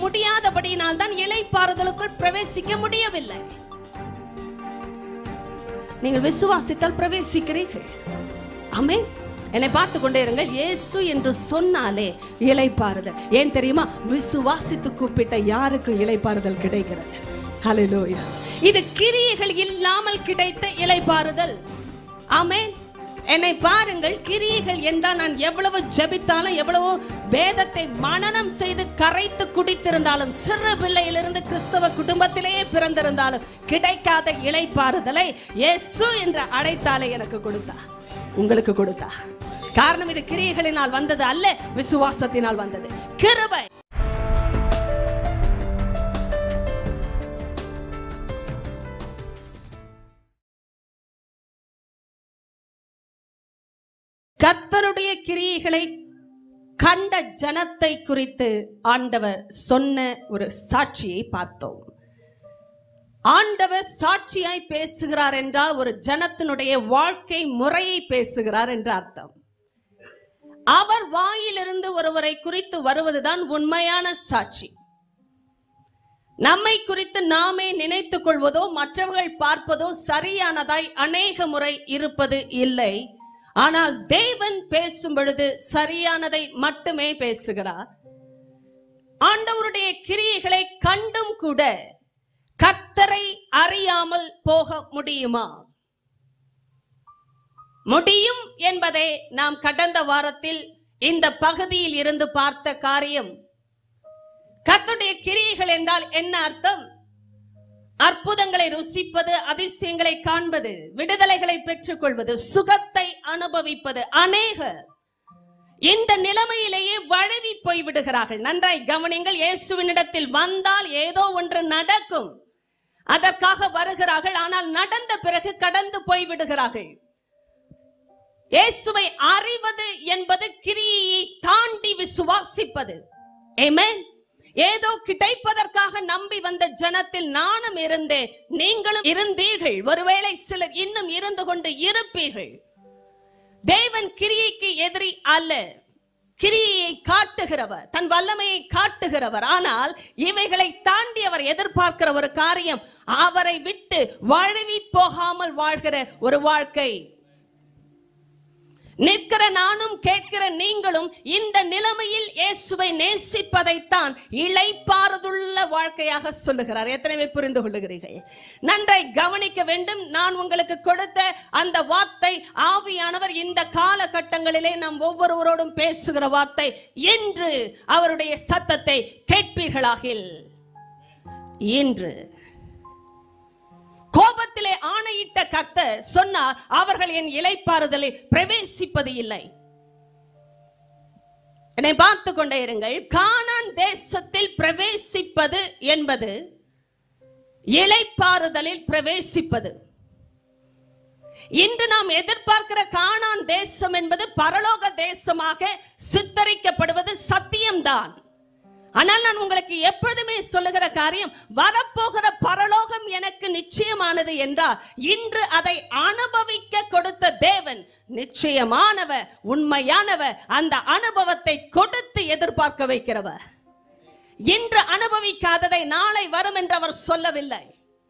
முடியாதபடியினால் தான் இளைப்பாறுதலுக்குள் பிரவேசிக்க முடியவில்லை நீங்கள் விசுவாசித்தால் பிரவேசிக்கிறீர்கள் ஆமென் என்னை பார்த்து கொண்டே இருங்கள் இயேசு என்று சொன்னாலே இளைப்பாறுதல் ஏன் தெரியுமா விசுவாசித்து கூப்பிட்ட யாருக்கும் இளைப்பாறுதல் கிடைக்கிறது ஹalleluya இது கிரியைகள் இல்லாமல் கிடைத்த இளைப்பாறுதல் ஆமென் என்னை பாருங்கள் கிரியைகள் என்றால் நான் எவ்வளவு ஜெபித்தாலும் எவ்வளவு வேதத்தை மனனம் செய்து கரைத்து குடித்திருந்தாலும் சிறு பிள்ளையிலிருந்து கிறிஸ்தவ குடும்பத்திலேயே பிறந்திருந்தாலும் கிடைக்காத இளைப்பாறுதலை இயேசு என்று அழைத்தாலே எனக்கு கொடுத்தா உங்களுக்கு கொடுத்தா காரணம் இது கிரியைகளினால் வந்தது அல்ல விசுவாசத்தினால் வந்தது கிருபை கர்த்தருடைய கிரியைகளை கண்ட ஜனத்தை குறித்து ஆண்டவர் சொன்ன ஒரு சாட்சியை பார்த்தோம் ஆண்டவர் சாட்சியாய் பேசுகிறார் என்றால் ஒரு ஜனத்தினுடைய வாழ்க்கை முறையை பேசுகிறார் என்று அர்த்தம் அவர் வாயிலிருந்து ஒருவரை குறித்து வருவதுதான் உண்மையான சாட்சி நம்மை குறித்து நாமே நினைத்துக் கொள்வதோ மற்றவர்கள் பார்ப்பதோ சரியானதாய் அநேக முறை இருப்பது இல்லை ஆனால் தேவன் பேசும் பொழுது சரியானதை மட்டுமே பேசுகிறார் ஆண்டவருடைய கிரியைகளை கண்டும் கூட கர்த்தரை அறியாமல் போக முடியுமா முடியும் என்பதை நாம் கடந்த வாரத்தில் இந்த பகுதியில் இருந்து பார்த்த காரியம் கர்த்தருடைய கிரியைகள் என்றால் என்ன அர்த்தம் அற்புதங்களை ருசிப்பது அதிசயங்களை காண்பது விடுதலைகளை பெற்றுக்கொள்வது சுகத்தை அனுபவிப்பது அநேகர் இந்த நிலைமையிலேயே வழுவி போய் விடுகிறார்கள் நன்றாய் கவனிங்கள் இயேசுவினிடத்தில் வந்தால் ஏதோ ஒன்று நடக்கும் அதற்காக வருகிறார்கள் ஆனால் நடந்த பிறகு கடந்து போய் விடுகிறார்கள் இயேசுவை அறிவது என்பது கிரியையை தாண்டி விசுவாசிப்பது Amen. ஏதோ கிடைப்பதற்காக நம்பி வந்த ஜனத்தில் நானும் இருந்தேன் நீங்களும் இருந்தீர்கள் ஒருவேளை சிலர் இன்னும் இருந்து கொண்டு இருப்பீர்கள் தேவன் கிரியைக்கு எதிரி அல்ல கிரியையை காட்டுகிறவர் தன் வல்லமையை காட்டுகிறவர் ஆனால் இவைகளை தாண்டி அவர் எதிர்பார்க்கிற ஒரு காரியம் அவரை விட்டு வழுவி போகாமல் வாழ்கிற ஒரு வாழ்க்கை நிற்கிற நானும் கேட்கிற நீங்களும் இந்த நிலைமையில் இயேசுவை நேசிப்பதைத்தான் இளைப்பாறுதுள்ள வாழ்க்கையாக சொல்லுகிறார் எத்தனை பேர் புரிந்து கொள்ளுகிறீர்கள் நன்றாய் கவனிக்க வேண்டும் நான் உங்களுக்கு கொடுத்த அந்த வார்த்தை ஆவியானவர் இந்த காலகட்டங்களிலே நாம் ஒவ்வொருவரோடும் பேசுகிற வார்த்தை என்று அவருடைய சத்தத்தை கேட்பீர்களாகில் இன்று கோபத்திலே ஆணையிட்ட கர்த்தர் சொன்னார் அவர்கள் என் இலைப்பாறுதலை பிரவேசிப்பது இல்லை என்னை பார்த்து கொண்டே இருங்கள் கானான் தேசத்தில் பிரவேசிப்பது என்பது இலைப்பாறுதலில் பிரவேசிப்பது இன்று நாம் எதிர்பார்க்கிற கானான் தேசம் என்பது பரலோக தேசமாக சித்தரிக்கப்படுவது சத்தியம்தான் ஆனால் நான் உங்களுக்கு எப்பொழுதுமே சொல்லுகிற காரியம் வரப்போகிற பரலோகம் எனக்கு நிச்சயமானது என்றால் இன்று அதை அனுபவிக்க கொடுத்த தேவன் நிச்சயமானவர் உண்மையானவர் அந்த அனுபவத்தை கொடுத்து எதிர்பார்க்க வைக்கிறவர் இன்று அனுபவிக்காததை நாளை வரும் என்று அவர் சொல்லவில்லை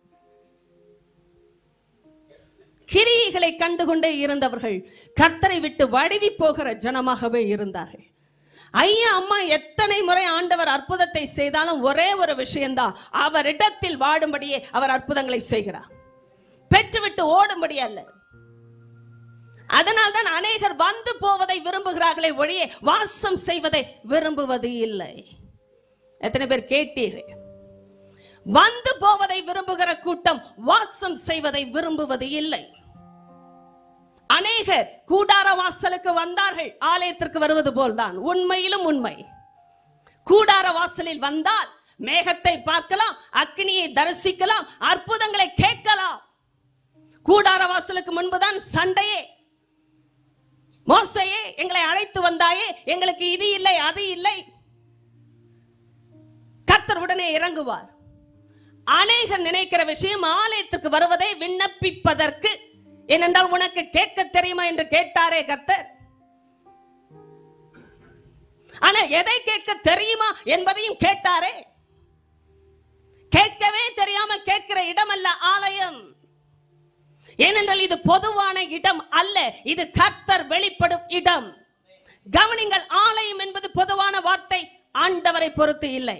கிரியைகளை கண்டுகொண்டே இருந்தவர்கள் கர்த்தரை விட்டு வடிவி போகிற ஜனமாகவே இருந்தார்கள் ஐயா அம்மா எத்தனை முறை ஆண்டவர் அற்புதத்தை செய்தாலும் ஒரே ஒரு விஷயம்தான் அவரிடத்தில் வாடும்படியே அவர் அற்புதங்களை செய்கிறார் பெற்றுவிட்டு ஓடும்படி அல்ல அதனால் தான் அநேகர் வந்து போவதை விரும்புகிறார்களே ஒழிய வாசம் செய்வதை விரும்புவது இல்லை எத்தனை பேர் கேட்டீர்கள் வந்து போவதை விரும்புகிற கூட்டம் வாசம் செய்வதை விரும்புவது இல்லை அநேகர் கூடார வாசலுக்கு வந்தார்கள் ஆலயத்திற்கு வருவது போல்தான் உண்மையிலும் உண்மை கூடார வாசலில் வந்தால் மேகத்தை பார்க்கலாம் அக்னியை தரிசிக்கலாம் அற்புதங்களை கேட்கலாம் கூடார வாசலுக்கு முன்புதான் சண்டையே மோசையே எங்களை அழைத்து வந்தாயே எங்களுக்கு இது இல்லை அது இல்லை கர்த்தர் உடனே இறங்குவார் அநேகர் நினைக்கிற விஷயம் ஆலயத்துக்கு வருவதை விண்ணப்பிப்பதற்கு ஏனென்றால் உனக்கு கேட்க தெரியுமா என்று கேட்டாரே கர்த்தர் ஆனா எதை கேட்க தெரியுமா என்பதையும் கேட்டாரே கேட்கவே தெரியாமல் கேட்கிற இடம் அல்ல ஆலயம் ஏனென்றால் இது பொதுவான இடம் அல்ல இது கர்த்தர் வெளிப்படும் இடம் கவனிங்கள் ஆலயம் என்பது பொதுவான வார்த்தை ஆண்டவரை பொறுத்து இல்லை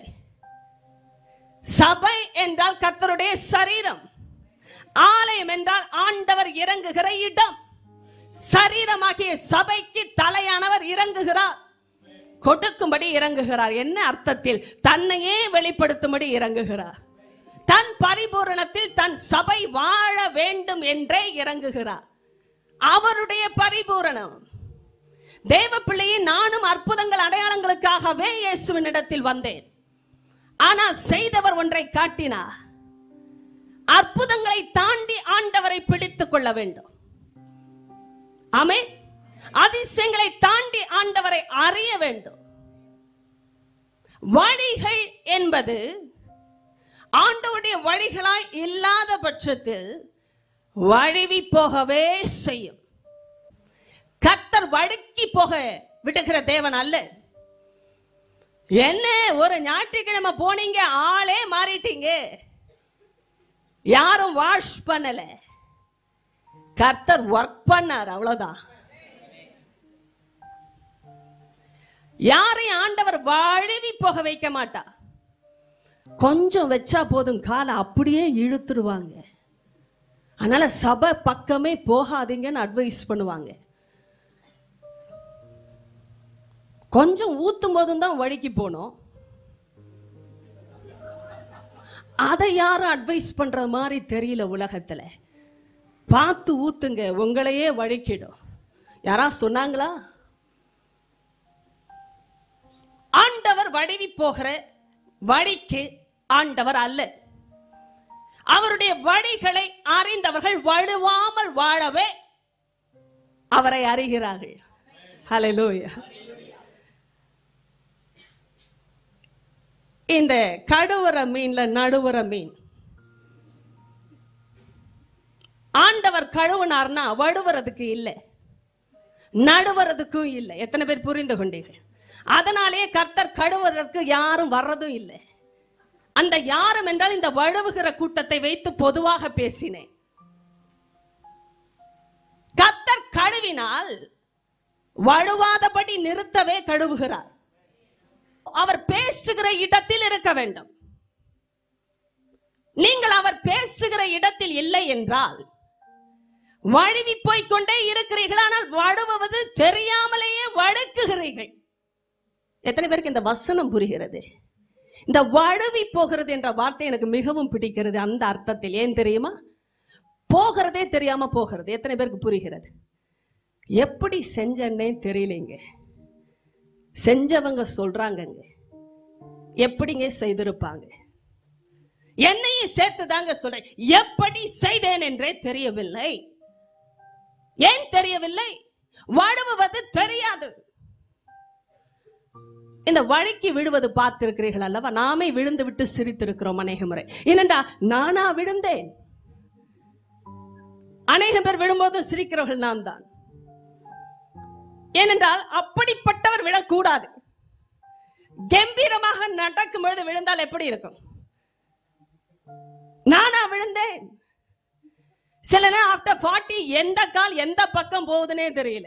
சபை என்றால் கர்த்தருடைய சரீரம் ஆலயம் என்றால் ஆண்டவர் இறங்குகிற இடம் சரீரமாகிய சபைக்கு தலையானவர் இறங்குகிறார் கொடுக்கும்படி இறங்குகிறார் என்ன அர்த்தத்தில் தன்னையே வெளிப்படுத்தும்படி இறங்குகிறார் தன் பரிபூரணத்தில் தன் சபை வாழ வேண்டும் என்றே இறங்குகிறார் அவருடைய பரிபூரணம் தேவ பிள்ளையை நானும் அற்புதங்கள் அடையாளங்களுக்காகவே இயேசுவின் இடத்தில் வந்தேன் ஆனால் செய்தவர் ஒன்றை காட்டினார் அற்புதங்களை தாண்டி ஆண்டவரை பிடித்துக் கொள்ள வேண்டும் ஆமென் அதிசயங்களை தாண்டி ஆண்டவரை அறிய வேண்டும் வழிகள் என்பது ஆண்டவருடைய வழிகளாய் இல்லாத பட்சத்தில் வழுவி போகவே செய்யும் கர்த்தர் வழுக்கி போக விடுகிற தேவன் அல்ல என்ன ஒரு ஞாயிற்றுக்கிழமை போனீங்க ஆளே மாறிட்டீங்க யாரும் வாஷ் பண்ணல கர்த்தர் ஒர்க் பண்ணார் அவ்வளவுதான் யாரையும் ஆண்டவர் வழுவி போக வைக்க மாட்டா கொஞ்சம் வச்சா போதும் காலை அப்படியே இழுத்துருவாங்க அதனால சபை பக்கமே போகாதீங்கன்னு அட்வைஸ் பண்ணுவாங்க கொஞ்சம் ஊத்தும் போதும் தான் வழிக்கு போனோம் அதை யாரும் அட்வைஸ் பண்ற மாதிரி தெரியல உலகத்துல பார்த்து ஊத்துங்க உங்களையே வழிக்கிடும் யாரா சொன்னாங்களா ஆண்டவர் வடிவி போகிற வழிக்கு ஆண்டவர் அல்ல அவருடைய வழிகளை அறிந்தவர்கள் வழுவாமல் வாழவே அவரை அறிகிறார்கள் ஹalleluya இந்த கடுவர மீன்ல நடுவர மீன் ஆண்டவர் கழுவுனார்னா வடுவறதுக்கு இல்லை நடுவறதுக்கும் இல்லை எத்தனை பேர் புரிந்து கொண்டீர்கள் அதனாலே கர்த்தர் கழுவுறதுக்கு யாரும் வர்றதும் இல்லை அந்த யாரும் என்றால் இந்த வழுவுகிற கூட்டத்தை வைத்து பொதுவாக பேசினேன் கர்த்தர் கழுவினால் வழுவாதபடி நிறுத்தவே கழுவுகிறார் அவர் பேசுகிற இடத்தில் இருக்க வேண்டும் நீங்கள் அவர் பேசுகிற இடத்தில் இல்லை என்றால் வழுவி போய்க் கொண்டே இருக்கிறீர்கள் ஆனால் வழுவுவது தெரியாமலேயே வழுக்குகிறீர்கள் எத்தனை பேருக்கு இந்த வசனம் புரிகிறது இந்த வழுவி போகிறது என்ற வார்த்தை எனக்கு மிகவும் பிடிக்கிறது அந்த அர்த்தத்தில் ஏன் தெரியுமா போகிறதே தெரியாம போகிறது எத்தனை பேருக்கு புரிகிறது எப்படி செஞ்சேன்னே தெரியலைங்க செஞ்சவங்க சொல்றாங்கங்க எப்படிங்க செய்திருப்பாங்க என்னையும் சேர்த்து தாங்க சொல்றேன் எப்படி செய்தேன் என்றே தெரியவில்லை ஏன் தெரியவில்லை வழுவுவது தெரியாது இந்த வழிக்கு விழுவது பார்த்திருக்கிறீர்கள் அல்லவா நாமே விழுந்து விட்டு சிரித்திருக்கிறோம் அநேக முறை ஏனென்றா நானா விழுந்தேன் அநேக பேர் விழும்போது சிரிக்கிறவர்கள் நான் தான் ஏனென்றால் அப்படிப்பட்டவர் விழக்கூடாது கம்பீரமாக நடக்கும் பொழுது விழுந்தால் எப்படி இருக்கும் நானா விழுந்தேன் சில நேரம் ஆஃப்டர் ஃபார்ட்டி எந்த கால் எந்த பக்கம் போகுதுன்னே தெரியல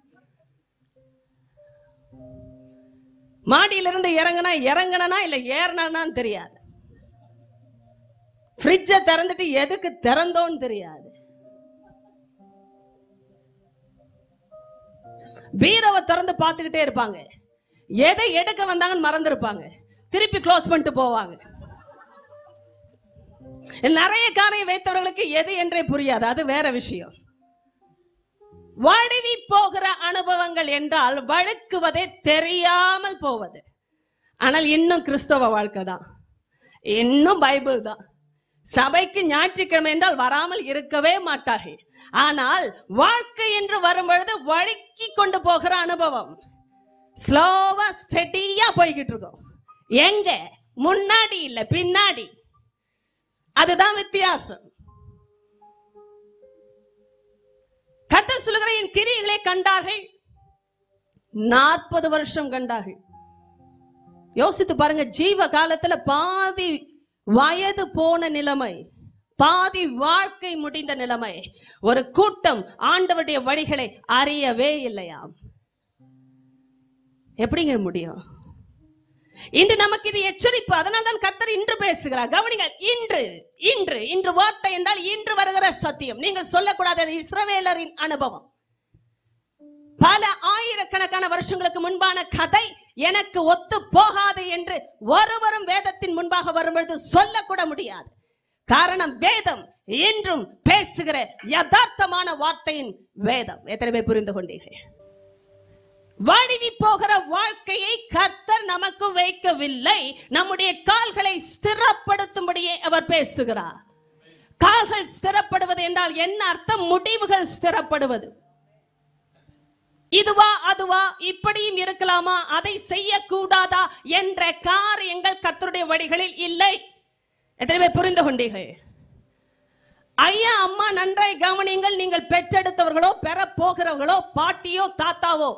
மாடியிலிருந்து இறங்குனா இறங்குனா இல்ல ஏறினான்னு தெரியாது ஃப்ரிட்ஜை திறந்துட்டு எதுக்கு திறந்தோன்னு தெரியாது பீரவை திறந்து பார்த்துக்கிட்டே இருப்பாங்க எதை எடுக்க வந்தாங்கன்னு மறந்துருப்பாங்க திருப்பி க்ளோஸ் பண்ணிட்டு போவாங்க நிறைய காரியம் வைத்தவர்களுக்கு எது என்றே புரியாது அது வேற விஷயம் வழுவி போகிற அனுபவங்கள் என்றால் வழுக்குவதே தெரியாமல் போவது ஆனால் இன்னும் கிறிஸ்தவ வாழ்க்கை தான் இன்னும் பைபிள் தான் சபைக்கு ஞாயிற்றுக்கிழமை என்றால் வராமல் இருக்கவே மாட்டார்கள் ஆனால் வாழ்க்கை என்று வரும்பொழுது வழுக்கி கொண்டு போகிற அனுபவம் ஸ்லோவா ஸ்டெடியா போய்கிட்டு இருக்கோம் எங்க முன்னாடி இல்ல பின்னாடி அதுதான் வித்தியாசம் கத்த சொல்லுகிற என் கிரிகளை கண்டார்கள் நாற்பது வருஷம் கண்டார்கள் யோசித்து பாருங்க ஜீவ காலத்துல பாதி வயது போன நிலைமை பாதி வாழ்க்கை முடிந்த நிலைமை ஒரு கூட்டம் ஆண்டவருடைய வழிகளை அறியவே இல்லையாம் எப்படிங்க முடியும் இன்று நமக்கு இது எச்சரிப்பு அதனால் தான் கத்தர் இன்று பேசுகிறார் கவனிங்கள் இன்று இன்று இன்று வார்த்தை என்றால் இன்று வருகிற சத்தியம் நீங்கள் சொல்லக்கூடாது அது இஸ்ரவேலரின் அனுபவம் பல ஆயிரக்கணக்கான வருஷங்களுக்கு முன்பான கதை எனக்கு ஒத்து போகாது என்று ஒருவரும் வேதத்தின் முன்பாக வரும்பொழுது சொல்லக்கூட முடியாது காரணம் வேதம் இன்றும் பேசுகிற யதார்த்தமான வார்த்தையின் வேதம் எத்தனை பேர் புரிந்து கொண்டீர்கள் வழுவி போகிற வாழ்க்கையை கர்த்தர் நமக்கு வைக்கவில்லை நம்முடைய கால்களை ஸ்திரப்படுத்தும்படியே அவர் பேசுகிறார் கால்கள் ஸ்திரப்படுவது என்றால் என்ன அர்த்தம் முடிவுகள் ஸ்திரப்படுவது இதுவா அதுவா இப்படியும் இருக்கலாமா அதை செய்யக்கூடாதா என்ற காரியங்கள் கர்த்தருடைய வழிகளில் இல்லை எத்தனை பேர் புரிந்து கொண்டீர்கள் ஐயா அம்மா நன்றாய் கவனியுங்கள் நீங்கள் பெற்றெடுத்தவர்களோ பெற போகிறவர்களோ பாட்டியோ தாத்தாவோ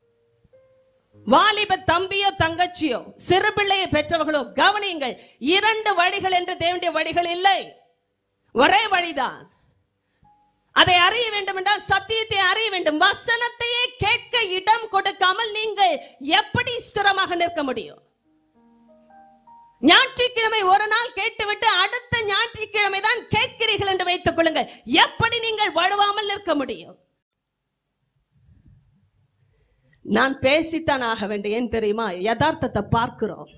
வாலிப தம்பியோ தங்கச்சியோ சிறு பிள்ளையை பெற்றவர்களோ கவனியுங்கள் இரண்டு வழிகள் என்று தேவனுடைய வழிகள் இல்லை ஒரே வழிதான் அதை அறிய வேண்டும் என்றால் சத்தியத்தை அறிய வேண்டும் வசனத்தையே கேட்க இடம் கொடுக்காமல் நீங்கள் எப்படி ஸ்திரமாக நிற்க முடியும் ஞாயிற்றுக்கிழமை ஒரு நாள் கேட்டுவிட்டு அடுத்த ஞாயிற்றுக்கிழமை தான் கேட்கிறீர்கள் என்று வைத்துக் கொள்ளுங்கள் எப்படி நீங்கள் வழுவாமல் நிற்க முடியும் நான் பேசித்தான் ஆக வேண்டும் ஏன் தெரியுமா யதார்த்தத்தை பார்க்கிறோம்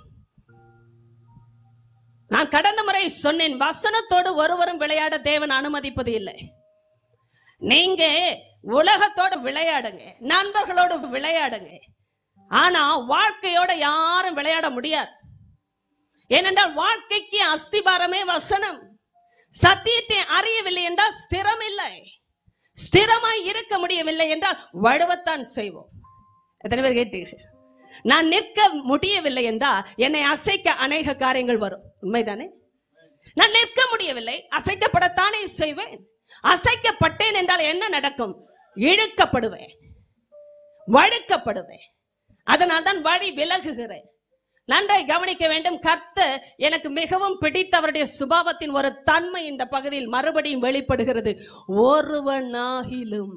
நான் கடந்த முறை சொன்னேன் வசனத்தோடு ஒருவரும் விளையாட தேவன் அனுமதிப்பது இல்லை நீங்க உலகத்தோட விளையாடுங்க நண்பர்களோடு விளையாடுங்க ஆனா வாழ்க்கையோட யாரும் விளையாட முடியாது ஏனென்றால் வாழ்க்கைக்கு அஸ்திபாரமே வசனம் சத்தியத்தை அறியவில்லை என்றால் ஸ்திரம் இல்லை ஸ்திரமாய் இருக்க முடியவில்லை என்றால் வழுவத்தான் செய்வோம் எத்தனை பேர் கேட்டீர்கள் நான் நிற்க முடியவில்லை என்றால் என்னை அசைக்க அநேக காரியங்கள் வரும் உண்மைதானே நான் நிற்க முடியவில்லை அசைக்கப்படத்தானே செய்வேன் அசைக்கப்பட்டேன் என்றால் என்ன நடக்கும் இழுக்கப்படுவேன் வழுக்கப்படுவேன் அதனால் தான் வழி விலகுகிறேன் நன்றாய் கவனிக்க வேண்டும் கர்த்தர் எனக்கு மிகவும் பிடித்த அவருடைய சுபாவத்தின் ஒரு தன்மை இந்த பகுதியில் மறுபடியும் வெளிப்படுகிறது ஒருவனாகிலும்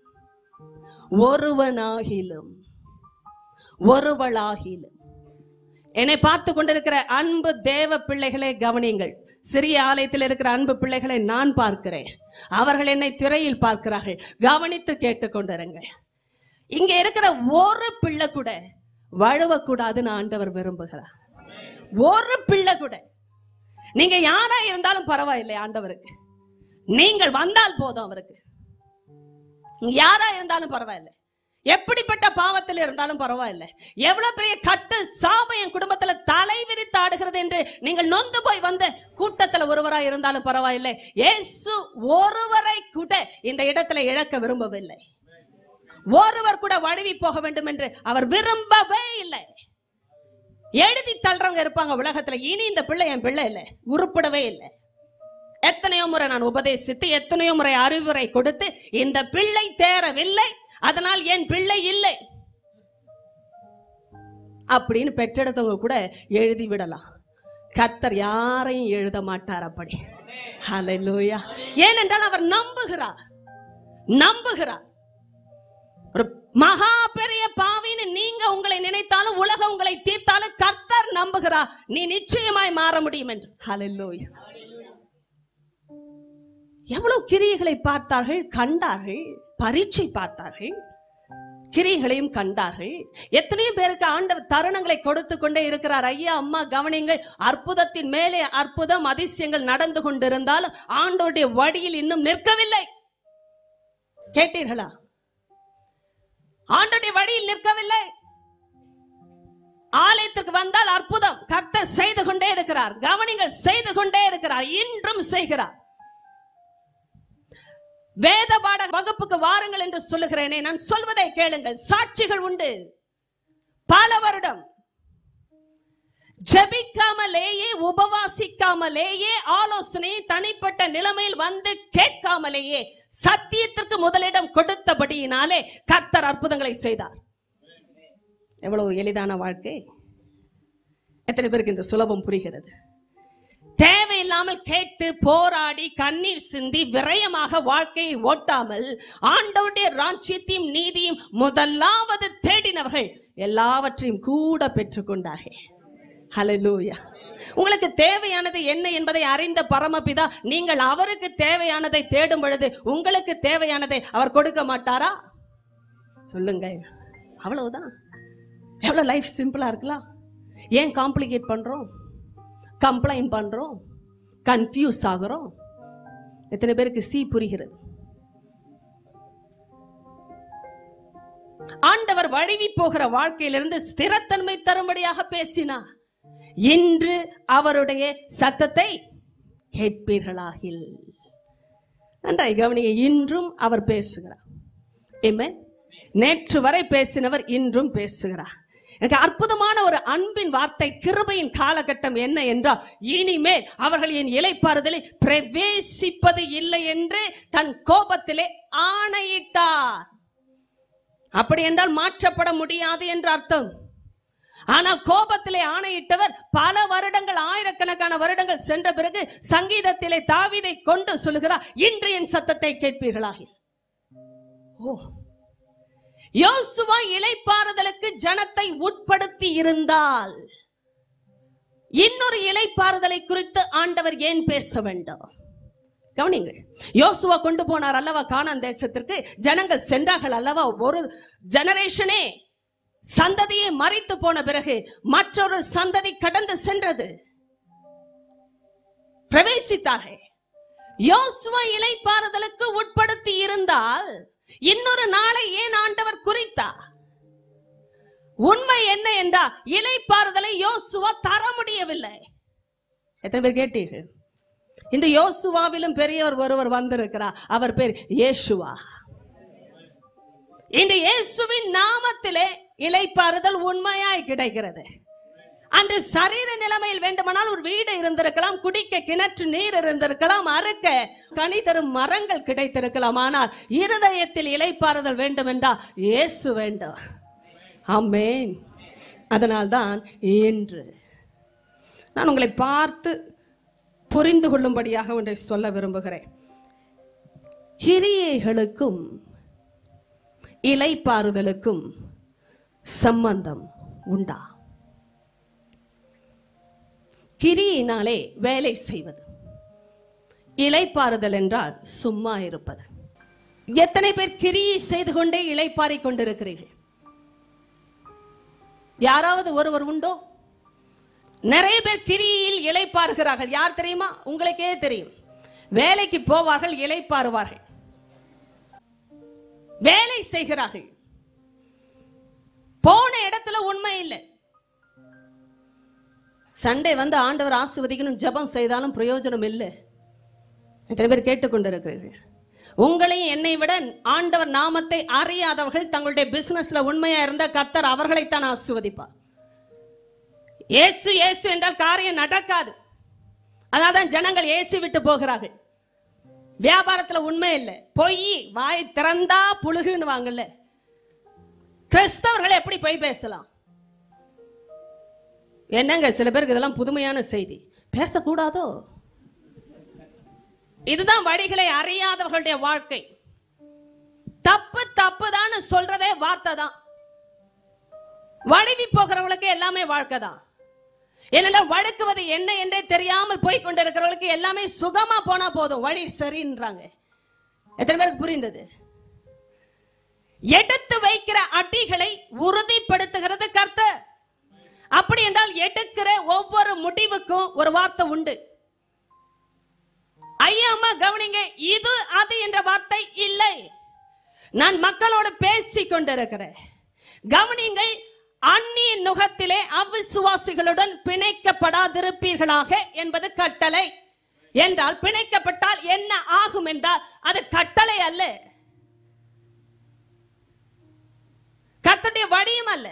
ஒருவனாகிலும் ஒருவளாகிலும் என்னை பார்த்து கொண்டிருக்கிற அன்பு தேவ பிள்ளைகளே கவனியுங்கள் சிறிய ஆலயத்தில் இருக்கிற அன்பு பிள்ளைகளை நான் பார்க்கிறேன் அவர்கள் என்னை திரையில் பார்க்கிறார்கள் கவனித்து கேட்டுக்கொண்டிருங்கள் இங்க இருக்கிற ஒரு பிள்ளை கூட வழுவக்கூடாதுன்னு ஆண்டவர் விரும்புகிறார் ஒரு பிள்ளை கூட நீங்க யாரா இருந்தாலும் பரவாயில்லை ஆண்டவருக்கு நீங்கள் வந்தால் போதும் அவருக்கு யாரா இருந்தாலும் பரவாயில்லை எப்படிப்பட்ட பாவத்தில் இருந்தாலும் பரவாயில்லை எவ்வளவு பெரிய கட்டு சாபம் என் குடும்பத்துல தலை விரித்து ஆடுகிறது என்று நீங்கள் நொந்து போய் வந்த கூட்டத்துல ஒருவரா இருந்தாலும் பரவாயில்லை இயேசு ஒருவரை கூட இந்த இடத்துல இழக்க விரும்பவில்லை ஒருவர் கூட வழுவி போக வேண்டும் என்று அவர் விரும்பவே இல்லை எழுதி தள்ளுறவங்க இருப்பாங்க உலகத்துல இனி இந்த பிள்ளை என் பிள்ளை இல்லை உருப்படவே இல்லை எத்தனையோ முறை நான் உபதேசித்து எத்தனையோ முறை அறிவுரை கொடுத்து இந்த பிள்ளை தேரவில்லை அதனால் என் பிள்ளை இல்லை அப்படின்னு பெற்றெடுத்தவங்க கூட எழுதி விடலாம் கர்த்தர் யாரையும் எழுத மாட்டார் அப்படி ஹalleluya ஏனென்றால் அவர் நம்புகிறார் நம்புகிறார் ஒரு மகா பெரிய பாவின்னு நீங்க உங்களை நினைத்தாலும் உலகம் உங்களை தீர்த்தாலும் கர்த்தர் நம்புகிறார் நீ நிச்சயமாய் மாற முடியும் என்று ஹalleluya எவ்வளவு கிரியைகளை பார்த்தார்கள் கண்டார்கள் பரீட்சை பார்த்தார்கள் கிரியைகளையும் கண்டார்கள் எத்தனையோ பேருக்கு ஆண்டவர் தருணங்களை கொடுத்து கொண்டே இருக்கிறார் ஐயா அம்மா கவனிங்கள் அற்புதத்தின் மேலே அற்புதம் அதிசயங்கள் நடந்து கொண்டிருந்தாலும் ஆண்டோருடைய வழியில் இன்னும் நிற்கவில்லை கேட்டீர்களா ஆண்டோடைய வழியில் நிற்கவில்லை ஆலயத்திற்கு வந்தால் அற்புதம் கர்த்தர் செய்து கொண்டே இருக்கிறார் கவனிங்கள் செய்து கொண்டே இருக்கிறார் இன்றும் செய்கிறார் வேத பாட வகுப்புக்கு வாருங்கள் என்று சொல்லுகிறேனே நான் சொல்வதை கேளுங்கள் சாட்சிகள் உண்டு பல வருடம் ஜெபிக்காமலேயே உபவாசிக்காமலேயே ஆலோசனையை தனிப்பட்ட நிலைமையில் வந்து கேட்காமலேயே சத்தியத்திற்கு முதலிடம் கொடுத்தபடியினாலே கர்த்தர் அற்புதங்களை செய்தார் எவ்வளவு எளிதான வாழ்க்கை எத்தனை பேருக்கு இந்த சுலபம் புரிகிறது தேவையில்லாமல் கேட்டு போராடி கண்ணீர் சிந்தி விரயமாக வாழ்க்கையை ஓட்டாமல் ஆண்டவருடைய ராஜ்யத்தையும் நீதியும் முதலாவது தேடினவர்கள் எல்லாவற்றையும் கூட பெற்றுக்கொண்டார்கள் ஹalleluya உங்களுக்கு தேவையானது என்ன என்பதை அறிந்த பரமபிதா நீங்கள் அவருக்கு தேவையானதை தேடும் பொழுது உங்களுக்கு தேவையானதை அவர் கொடுக்க மாட்டாரா சொல்லுங்க அவ்வளவுதான் எவ்வளவு லைஃப் சிம்பிளா இருக்கலாம் ஏன் காம்ப்ளிகேட் பண்றோம் கம்ப்ளைண்ட் பண்றோம் கன்ஃபியூஸ் ஆகுறோம் எத்தனை பேருக்கு சி புரிகிறது ஆண்டவர் வழுவி போகிற வாழ்க்கையிலிருந்து ஸ்திரத்தன்மை தரும்படியாக பேசினார் இன்று அவருடைய சத்தத்தை கேட்பீர்களாகில் நன்றாய் கவனிங்க இன்றும் அவர் பேசுகிறார் Amen. நேற்று வரை பேசினவர் இன்றும் பேசுகிறார் எனக்கு அற்புதமான ஒரு அன்பின் வார்த்தை கிருபையின் காலகட்டம் என்ன என்றால் இனிமேல் அவர்கள் என் இலைப்பாறுதலை பிரவேசிப்பது இல்லை என்று தன் கோபத்திலே ஆணையிட்டார் அப்படி என்றால் மாற்றப்பட முடியாது என்று அர்த்தம் ஆனால் கோபத்திலே ஆணையிட்டவர் பல வருடங்கள் ஆயிரக்கணக்கான வருடங்கள் சென்ற பிறகு சங்கீதத்திலே தாவீதை கொண்டு சொல்லுகிறார் இன்று என் சத்தத்தை கேட்பீர்களாக ஓ யோசுவா இளைப்பாறுதலுக்கு ஜனத்தை உட்படுத்தி இருந்தால் இன்னொரு இளைப்பாறுதலை குறித்து ஆண்டவர் ஏன் பேச வேண்டும் கவனிங்கள் யோசுவா கொண்டு போனார் அல்லவா கானான் தேசத்திற்கு ஜனங்கள் சென்றார்கள் அல்லவா ஒரு ஜெனரேஷனே சந்ததியை மறைத்து போன பிறகு மற்றொரு சந்ததி கடந்து சென்றது பிரவேசித்தார்கள் யோசுவா இலைப்பாறுதலுக்கு உட்படுத்தி இருந்தால் இன்னொரு நாளை ஏன் ஆண்டவர் குறித்தார் உண்மை என்ன என்றால் இலைப்பாறுதலை யோசுவா தர முடியவில்லை எத்தனை பேர் கேட்டீர்கள் இந்த யோசுவாவிலும் பெரியவர் ஒருவர் வந்திருக்கிறார் அவர் பேர் இயேசுவா இன்று இயேசுவின் நாமத்திலே இலைப்பாறுதல் உண்மையாய் கிடைக்கிறது அன்று சரீர நிலைமையில் வேண்டுமானால் ஒரு வீடு இருந்திருக்கலாம் குடிக்க கிணற்று நீர் இருந்திருக்கலாம் அறுக்க கனி தரும் மரங்கள் கிடைத்திருக்கலாம் ஆனால் இருதயத்தில் இலைப்பாறுதல் வேண்டும் என்றால் இயேசு வேண்டும் ஆமென் அதனால்தான் இன்று நான் உங்களை பார்த்து புரிந்து கொள்ளும்படியாக ஒன்றை சொல்ல விரும்புகிறேன் கிரியைகளுக்கும் இலைப்பாறுதலுக்கும் சம்பந்தம் உண்டா கிரியினாலே வேலை செய்வது இலைப்பாறுதல் என்றால் சும்மா இருப்பது எத்தனை பேர் கிரியை செய்து கொண்டே இலைப்பாரிக் கொண்டிருக்கிறீர்கள் யாராவது ஒருவர் உண்டோ நிறைய பேர் கிரியில் இலைப்பாறுகிறார்கள் யார் தெரியுமா உங்களுக்கே தெரியும் வேலைக்கு போவார்கள் இலைப்பாறுவார்கள் வேலை செய்கிறார்கள் போன இடத்துல உண்மை இல்லை சண்டே வந்து ஆண்டவர் ஆசிர்வதிக்கணும் ஜெபம் செய்தாலும் பிரயோஜனம் இல்லை எத்தனை பேர் கேட்டுக்கொண்டிருக்கிறீர்கள் உங்களையும் என்னை விட ஆண்டவர் நாமத்தை அறியாதவர்கள் தங்களுடைய பிசினஸ்ல உண்மையா இருந்த கர்த்தர் அவர்களைத்தான் ஆசிர்வதிப்பார் இயேசு இயேசு என்றால் காரியம் நடக்காது அதான் ஜனங்கள் இயேசு விட்டு போகிறார்கள் வியாபாரத்துல உண்மை இல்லை பொய் வாய் திறந்தா புழுகுன்னு வாங்கல்ல கிறிஸ்தவர்கள் எப்படி பொய் பேசலாம் என்னங்க சில பேருக்கு இதெல்லாம் புதுமையான செய்தி பேசக்கூடாதோ இதுதான் வழிகளை அறியாதவர்களுடைய வாழ்க்கை தப்பு தப்பு தான் சொல்றதே வார்த்தை தான் வழுவி போகிறவங்களுக்கு எல்லாமே வாழ்க்கை தான் என்னெல்லாம் வழுக்குவது என்ன என்றே தெரியாமல் போய் கொண்டிருக்கிறவங்களுக்கு எல்லாமே சுகமா போனா போதும் வழி சரின்றாங்க எத்தனை பேருக்கு புரிந்தது எடுத்து வைக்கிற அடிகளை உறுதிப்படுத்துகிறது கர்த்தர் அப்படி என்றால் எடுக்கிற ஒவ்வொரு முடிவுக்கும் ஒரு வார்த்தை உண்டு ஐயா அம்மா கவனிங்க இது அது என்ற வார்த்தை இல்லை நான் மக்களோடு பேசிக் கொண்டிருக்கிறேன் கவனிங்கள் அந்நிய நுகத்திலே அவிசுவாசிகளுடன் பிணைக்கப்படாதிருப்பீர்களாக என்பது கட்டளை என்றால் பிணைக்கப்பட்டால் என்ன ஆகும் என்றால் அது கட்டளை அல்ல கர்த்தருடைய வழியும் அல்ல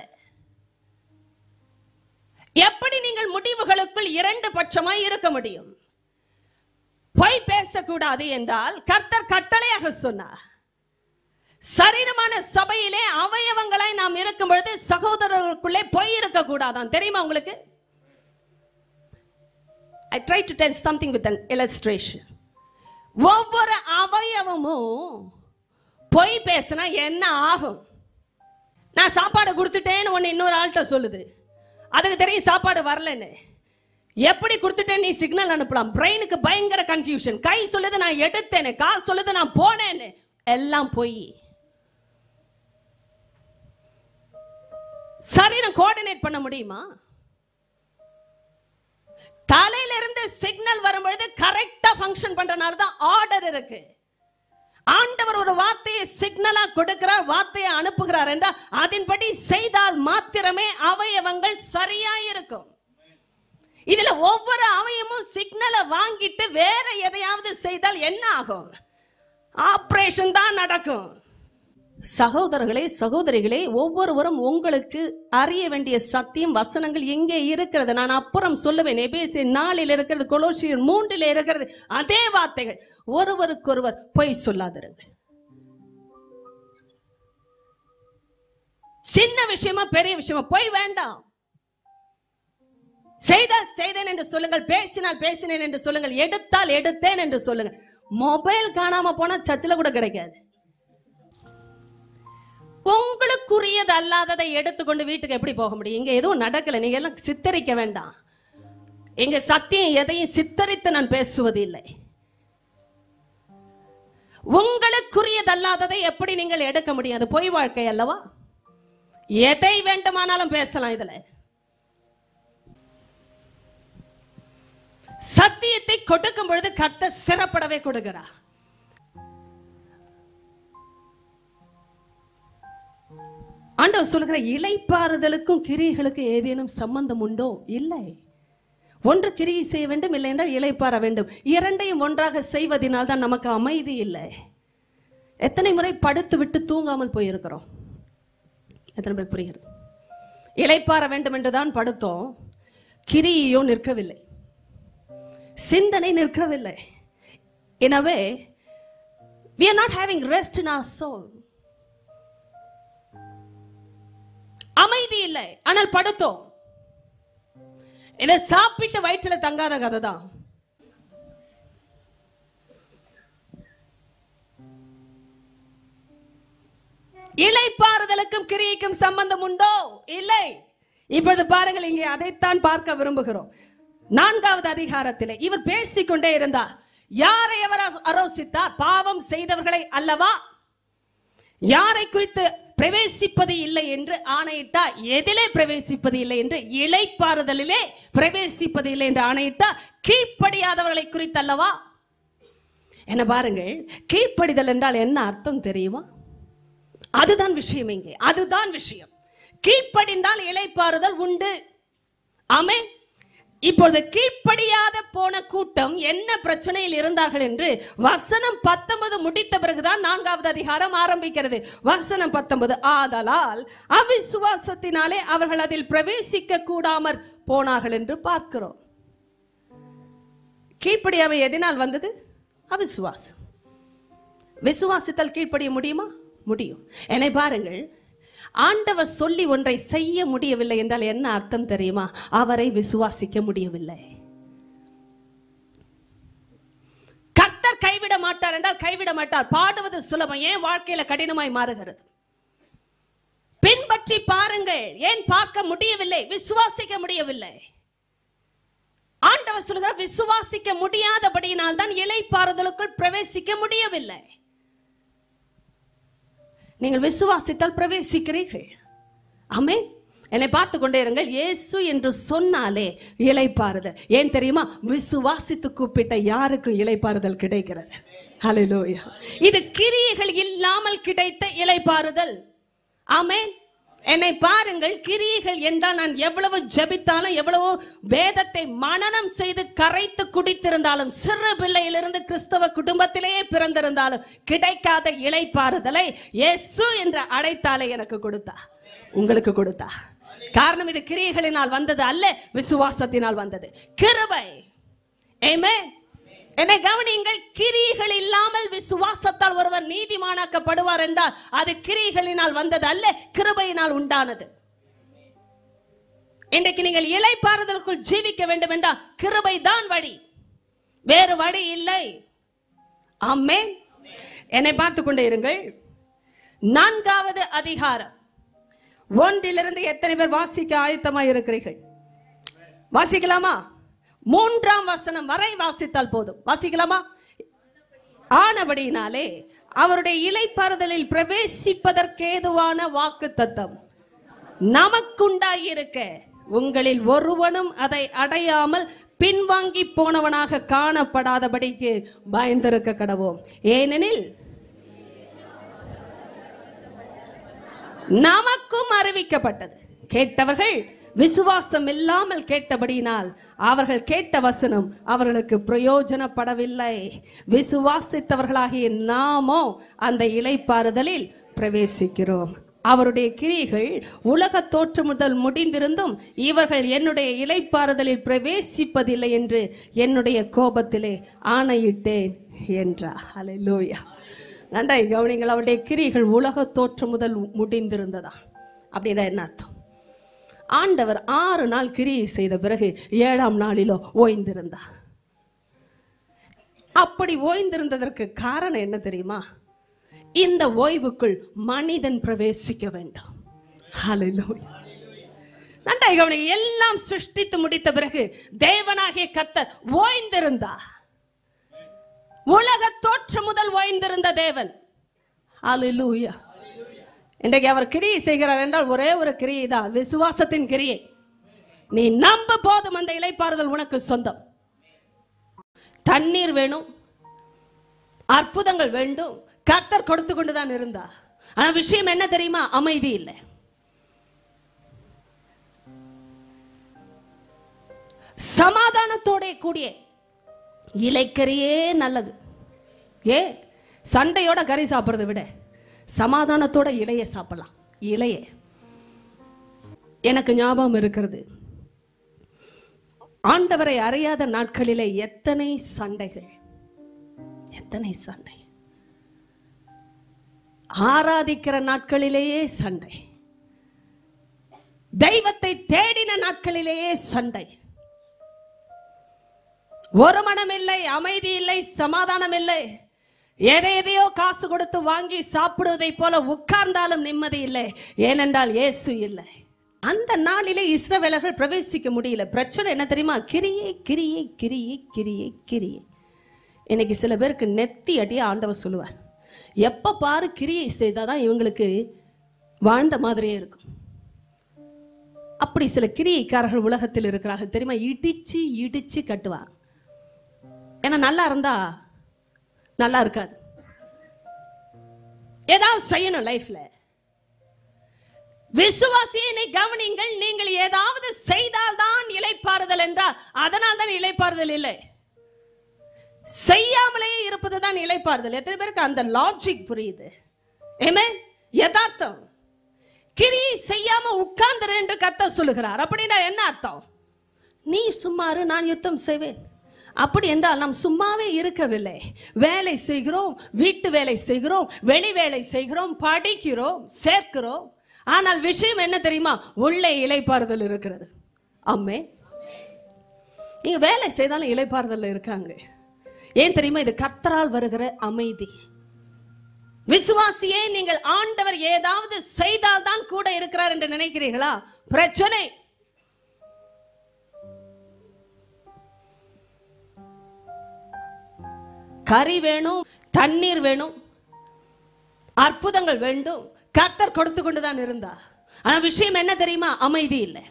எப்படி நீங்கள் முடிவுகளுக்குள் இரண்டு பட்சமாய் இருக்க முடியும் பொய் பேசக்கூடாது என்றால் கர்த்தர் கட்டளையாக சொன்னார் சரீரமான சபையிலே அவயவங்களாய் நாம் இருக்கும் பொழுது சகோதரர்களுக்குள்ளே பொய் இருக்க கூடாதான் தெரியுமா உங்களுக்கு I try to tell something with an illustration ஒவ்வொரு அவயவமும் பொய் பேசினா என்ன ஆகும் நான் சாப்பாடு கொடுத்துட்டேன்னு ஒன்று இன்னொரு ஆள்கிட்ட சொல்லுது அதுக்கு தெரியும் சாப்பாடு வரலன்னு எப்படி கொடுத்துட்டேன் நீ சிக்னல் அனுப்பலாம் பிரெயினுக்கு பயங்கர கன்ஃபியூஷன் கை சொல்லுது நான் எடுத்தேன்னு கால் சொல்லுது நான் போனேன்னு எல்லாம் பொய் சரீரம் கோஆர்டினேட் பண்ண முடியுமா தலையில இருந்து சிக்னல் வரும்பொழுது கரெக்டா ஃபங்க்ஷன் பண்றனால தான் ஆர்டர் இருக்கு ஆண்டவர் ஒரு வார்த்தையை சிக்னலா கொடுக்கிறார் வார்த்தையை அனுப்புகிறார் என்றால் அதன்படி செய்தால் மாத்திரமே அவயவங்கள் சரியா இருக்கும் இதுல ஒவ்வொரு அவயமும் சிக்னலை வாங்கிட்டு வேற எதையாவது செய்தால் என்ன ஆகும் ஆபரேஷன் தான் நடக்கும் சகோதரர்களே சகோதரிகளே ஒவ்வொருவரும் உங்களுக்கு அறிய வேண்டிய சத்தியம் வசனங்கள் எங்கே இருக்கிறது நான் அப்புறம் சொல்லுவேன் எபேசிய நாளில் இருக்கிறது கொலோசியர் மூன்றில் இருக்கிறது அதே வார்த்தைகள் ஒருவருக்கொருவர் பொய் சொல்லாதிருங்கள் சின்ன விஷயமா பெரிய விஷயமா பொய் வேண்டாம் செய்தால் செய்தேன் என்று சொல்லுங்கள் பேசினால் பேசினேன் என்று சொல்லுங்கள் எடுத்தால் எடுத்தேன் என்று சொல்லுங்கள் மொபைல் காணாம போனா சர்ச்சில் கூட கிடைக்காது உங்களுக்குரியது அல்லாததை எடுத்துக்கொண்டு வீட்டுக்கு எப்படி போக முடியும் இங்க எதுவும் நடக்கல நீங்க எல்லாம் சித்தரிக்க வேண்டாம் எங்க சத்தியம் எதையும் சித்தரித்து நான் பேசுவது இல்லை உங்களுக்குரியதல்லாததை எப்படி நீங்கள் எடுக்க முடியும் அது பொய் வாழ்க்கை அல்லவா எதை வேண்டுமானாலும் பேசலாம் இதுல சத்தியத்தை கொடுக்கும் பொழுது கத்த ஸ்திரப்படவே கொடுக்கிறார் ஆண்டவர் சொல்லுகிற இலைப்பாறுதலுக்கும் கிரிகளுக்கும் ஏதேனும் சம்பந்தம் உண்டோ இல்லை ஒன்று கிரியை செய்ய வேண்டும் இல்லை என்றால் இலைப்பாற வேண்டும் இரண்டையும் ஒன்றாக செய்வதனால் தான் நமக்கு அமைதி இல்லை எத்தனை முறை படுத்து விட்டு தூங்காமல் போயிருக்கிறோம் எத்தனை பேர் புரிகிறது இலைப்பாற வேண்டும் என்று தான் படுத்தோம் கிரியையோ நிற்கவில்லை சிந்தனை நிற்கவில்லை எனவே we are not having rest in our soul அமைதி இல்லை ஆனால் படுத்தோம் இதை சாப்பிட்டு வயிற்றுல தங்காத கதை தான் இலைப்பாறுதலுக்கும் கிரியைக்கும் சம்பந்தம் உண்டோ இல்லை இப்பொழுது பாருங்கள் இங்கே அதைத்தான் பார்க்க விரும்புகிறோம் நான்காவது அதிகாரத்திலே இவர் பேசிக்கொண்டே இருந்தார் யாரை அவர் அரோசித்தார் பாவம் செய்தவர்களை அல்லவா யாரை குறித்து பிரவேசிப்பது இல்லை என்று ஆணையிட்டார் எதிலே பிரவேசிப்பது இல்லை என்று இலைப்பாறுதலிலே பிரவேசிப்பது இல்லை என்று ஆணையிட்டார் கீழ்ப்படியாதவர்களை குறித்து அல்லவா என்ன பாருங்கள் கீழ்ப்படிதல் என்றால் என்ன அர்த்தம் தெரியுமா அதுதான் விஷயம் இங்கே அதுதான் விஷயம் கீழ்ப்படிந்தால் இலைப்பாறுதல் உண்டு ஆமே இப்பொழுது கீழ்ப்படியாத போன கூட்டம் என்ன பிரச்சனையில் இருந்தார்கள் என்று வசனம் பத்தொன்பது முடித்த பிறகுதான் நான்காவது அதிகாரம் ஆரம்பிக்கிறது வசனம் பத்தொன்பது ஆதலால் அவிசுவாசத்தினாலே அவர்கள் அதில் பிரவேசிக்க கூடாமற் போனார்கள் என்று பார்க்கிறோம் கீழ்ப்படியாமை எதனால் வந்தது அவிசுவாசம் விசுவாசித்தல் கீழ்ப்படிய முடியுமா முடியும் என்னை பாருங்கள் ஆண்டவர் சொல்லி ஒன்றை செய்ய முடியவில்லை என்றால் என்ன அர்த்தம் தெரியுமா அவரை விசுவாசிக்க முடியவில்லை கர்த்தர் கைவிட மாட்டார் என்றால் கைவிட மாட்டார் பாடுவது சுலபம் ஏன் வாழ்க்கையில கடினமாய் மாறுகிறது பின்பற்றி பாருங்கள் ஏன் பார்க்க முடியவில்லை விசுவாசிக்க முடியவில்லை ஆண்டவர் சொல்லுகிறார் விசுவாசிக்க முடியாதபடியினால் தான் இலைப்பாறுதலுக்குள் பிரவேசிக்க முடியவில்லை நீங்கள் விசுவாசித்தால் பிரவேசிக்கிறீர்கள் ஆமென் என்னை பார்த்து கொண்டே இருங்கள் இயேசு என்று சொன்னாலே இலைப்பாறுதல் ஏன் தெரியுமா விசுவாசித்து கூப்பிட்ட யாருக்கும் இலைப்பாறுதல் கிடைக்கிறது ஹalleluya இது கிரியைகள் இல்லாமல் கிடைத்த இலைப்பாறுதல் ஆமென் என்னை பாருங்கள் கிரியைகள் என்றால் நான் எவ்வளவு ஜெபித்தாலும் எவ்வளவு வேதத்தை மனனம் செய்து கரைத்து குடித்திருந்தாலும் சிறு பிள்ளையிலிருந்து கிறிஸ்தவ குடும்பத்திலேயே பிறந்திருந்தாலும் கிடைக்காத இளைப்பாறுதலை இயேசு என்று அழைத்தாலே எனக்கு கொடுத்தா உங்களுக்கு கொடுத்தா காரணம் இது கிரியைகளினால் வந்தது அல்ல விசுவாசத்தினால் வந்தது கிருபை Amen. என்னை கவனியுங்கள் கிரிகள் இல்லாமல் விசுவாசத்தால் ஒருவர் நீதிமானாக்கப்படுவார் என்றால் அது கிரிகளினால் வந்தது அல்ல கிருபையினால் உண்டானது இன்றைக்கு நீங்கள் இலைப்பாறுதலுக்குள் ஜீவிக்க வேண்டும் என்றால் கிருபை தான் வழி வேறு வழி இல்லை ஆமென் என்னை பார்த்து கொண்டே இருங்கள் நான்காவது அதிகாரம் ஒன்றிலிருந்து எத்தனை பேர் வாசிக்க ஆயத்தமாய் இருக்கிறீர்கள் வாசிக்கலாமா மூன்றாம் வசனம் வரை வாசித்தால் போதும் வாசிக்கலாமா ஆனபடியினாலே அவருடைய இலைப்பாறுதலில் பிரவேசிப்பதற்கேதுவான வாக்கு தத்தம் நமக்குண்டாயிருக்க உங்களில் ஒருவனும் அதை அடையாமல் பின்வாங்கி போனவனாக காணப்படாதபடிக்கு பயந்திருக்க கடவோம் ஏனெனில் நமக்கும் அறிவிக்கப்பட்டது கேட்டவர்கள் விசுவாசம் இல்லாமல் கேட்டபடியினால் அவர்கள் கேட்ட வசனம் அவர்களுக்கு பிரயோஜனப்படவில்லை விசுவாசித்தவர்களாகிய நாமோ அந்த இலைப்பாறுதலில் பிரவேசிக்கிறோம் அவருடைய கிரிகள் உலக தோற்று முதல் முடிந்திருந்தும் இவர்கள் என்னுடைய இலைப்பாறுதலில் பிரவேசிப்பதில்லை என்று என்னுடைய கோபத்திலே ஆணையிட்டேன் என்றார் ஹalleluya நன்றாய் கவனிங்கள் அவருடைய கிரிகள் உலக தோற்று முதல் முடிந்திருந்ததா அப்படின்னா என்ன அர்த்தம் ஆண்டவர் ஆறு நாள் கிரியை செய்த பிறகு ஏழாம் நாளிலோ ஓய்ந்திருந்தார் அப்படி ஓய்ந்திருந்ததற்கு காரணம் என்ன தெரியுமா இந்த ஓய்வுக்குள் மனிதன் பிரவேசிக்க வேண்டும் ஹalleluya நன்றாய் கவனிங்க எல்லாம் சிருஷ்டித்து முடித்த பிறகு தேவனாகிய கர்த்தர் ஓய்ந்திருந்தார் உலக தோற்று முதல் ஓய்ந்திருந்த தேவன் ஹalleluya இன்றைக்கு அவர் கிரியை செய்கிறார் என்றால் ஒரே ஒரு கிரியை தான் விசுவாசத்தின் கிரியை நீ நம்ப போதும் அந்த இலைப்பாறுதல் உனக்கு சொந்தம் தண்ணீர் வேணும் அற்புதங்கள் வேண்டும் கர்த்தர் கொடுத்து கொண்டுதான் இருந்தா ஆனா விஷயம் என்ன தெரியுமா அமைதி இல்லை சமாதானத்தோட கூடிய இலைக்கறியே நல்லது ஏ சண்டையோட கறி சாப்பிட்றதை விட சமாதானத்தோட இலைய சாப்பிடலாம் இலைய எனக்கு ஞாபகம் இருக்கிறது ஆண்டவரை அறியாத நாட்களிலே எத்தனை சண்டைகள் எத்தனை சண்டை ஆராதிக்கிற நாட்களிலேயே சண்டை தெய்வத்தை தேடின நாட்களிலேயே சண்டை ஒரு மனம் இல்லை அமைதி இல்லை சமாதானம் இல்லை எதை எதையோ காசு கொடுத்து வாங்கி சாப்பிடுவதை போல உட்கார்ந்தாலும் நிம்மதி இல்லை ஏனென்றால் இயேசு இல்லை அந்த நாளிலே இஸ்ரவேலர்கள் பிரவேசிக்க முடியல பிரச்சனை என்ன தெரியுமா கிரியே கிரியே கிரியே கிரியே கிரியே இன்னைக்கு சில பேருக்கு நெத்தி அடி ஆண்டவர் சொல்லுவார் எப்ப பாரு கிரியை செய்தாதான் இவங்களுக்கு வாழ்ந்த மாதிரியே இருக்கும் அப்படி சில கிரியைக்காரர்கள் உலகத்தில் இருக்கிறார்கள் தெரியுமா இடிச்சு இடிச்சு கட்டுவாங்க ஏன்னா நல்லா இருந்தா நல்லா இருக்காது ஏதாவது செய்யணும் லைஃப்ல விசுவாசியினை கவனிங்கள் நீங்கள் ஏதாவது செய்தால்தான் இலைப்பாறுதல் என்றால் அதனால் தான் இலைப்பாறுதல் இல்லை செய்யாமலே இருப்பதுதான் இலைப்பாறுதல் எத்தனை பேருக்கு அந்த லாஜிக் புரியுது ஏமே யதார்த்தம் கிரியை செய்யாம உட்கார்ந்துரு என்று கத்த சொல்லுகிறார் அப்படின்னா என்ன அர்த்தம் நீ சும்மாரு நான் யுத்தம் செய்வேன் அப்படி என்றால் நாம் சும்மாவே இருக்கவில்லை வேலை செய்கிறோம் வீட்டு வேலை செய்கிறோம் வெளி வேலை செய்கிறோம் படிக்கிறோம் சேர்க்கிறோம் ஆனால் விஷயம் என்ன தெரியுமா உள்ளே இலைப்பாறுதல் இருக்கிறது அம்மே நீங்க வேலை செய்தாலும் இலைப்பாறுதல் இருக்காங்க ஏன் தெரியுமா இது கர்த்தரால் வருகிற அமைதி விசுவாசியே நீங்கள் ஆண்டவர் ஏதாவது செய்தால் தான் கூட இருக்கிறார் என்று நினைக்கிறீர்களா பிரச்சனை கறி வேணும் தண்ணீர் வேணும் அற்புதங்கள் வேண்டும் கர்த்தர் கொடுத்து கொண்டுதான் இருந்தா ஆனா விஷயம் என்ன தெரியுமா அமைதி இல்லை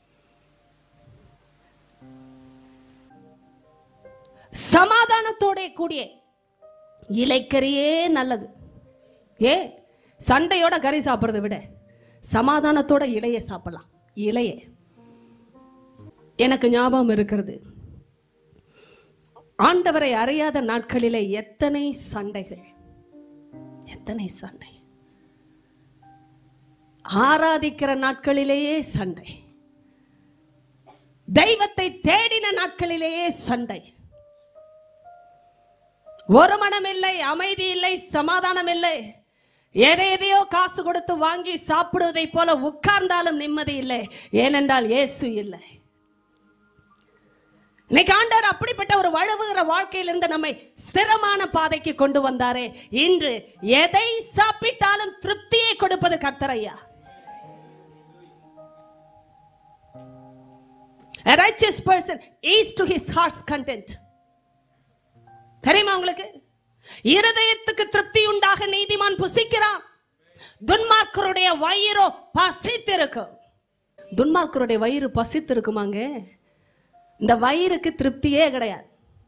சமாதானத்தோட கூடிய இலைக்கறியே நல்லது ஏ சண்டையோட கறி சாப்பிட்றதை விட சமாதானத்தோட இலைய சாப்பிடலாம் இலைய எனக்கு ஞாபகம் இருக்கிறது ஆண்டவரை அறியாத நாட்களிலே எத்தனை சண்டைகள் எத்தனை சண்டை ஆராதிக்கிற நாட்களிலேயே சண்டை தெய்வத்தை தேடின நாட்களிலேயே சண்டை ஒரு மனம் இல்லை அமைதி இல்லை சமாதானம் இல்லை எதை எதையோ காசு கொடுத்து வாங்கி சாப்பிடுவதை போல உட்கார்ந்தாலும் நிம்மதி இல்லை ஏனென்றால் இயேசு இல்லை இன்னைக்கு ஆண்டவர் அப்படிப்பட்ட ஒரு வழுவுகிற வாழ்க்கையிலிருந்து நம்மை ஸ்திரமான பாதைக்கு கொண்டு வந்தாரே இன்று எதை சாப்பிட்டாலும் திருப்தியை கொடுப்பது கர்த்தரையா A righteous person eats to his heart's content. தெரியுமா உங்களுக்கு இருதயத்துக்கு திருப்தி உண்டாக நீதிமான் புசிக்கிறான் துன்மார்க்கருடைய வயிறோ பசித்திருக்கும் துன்மார்க்கருடைய வயிறு பசித்திருக்குமாங்க இந்த வயிறுக்கு திருப்தியே கிடையாது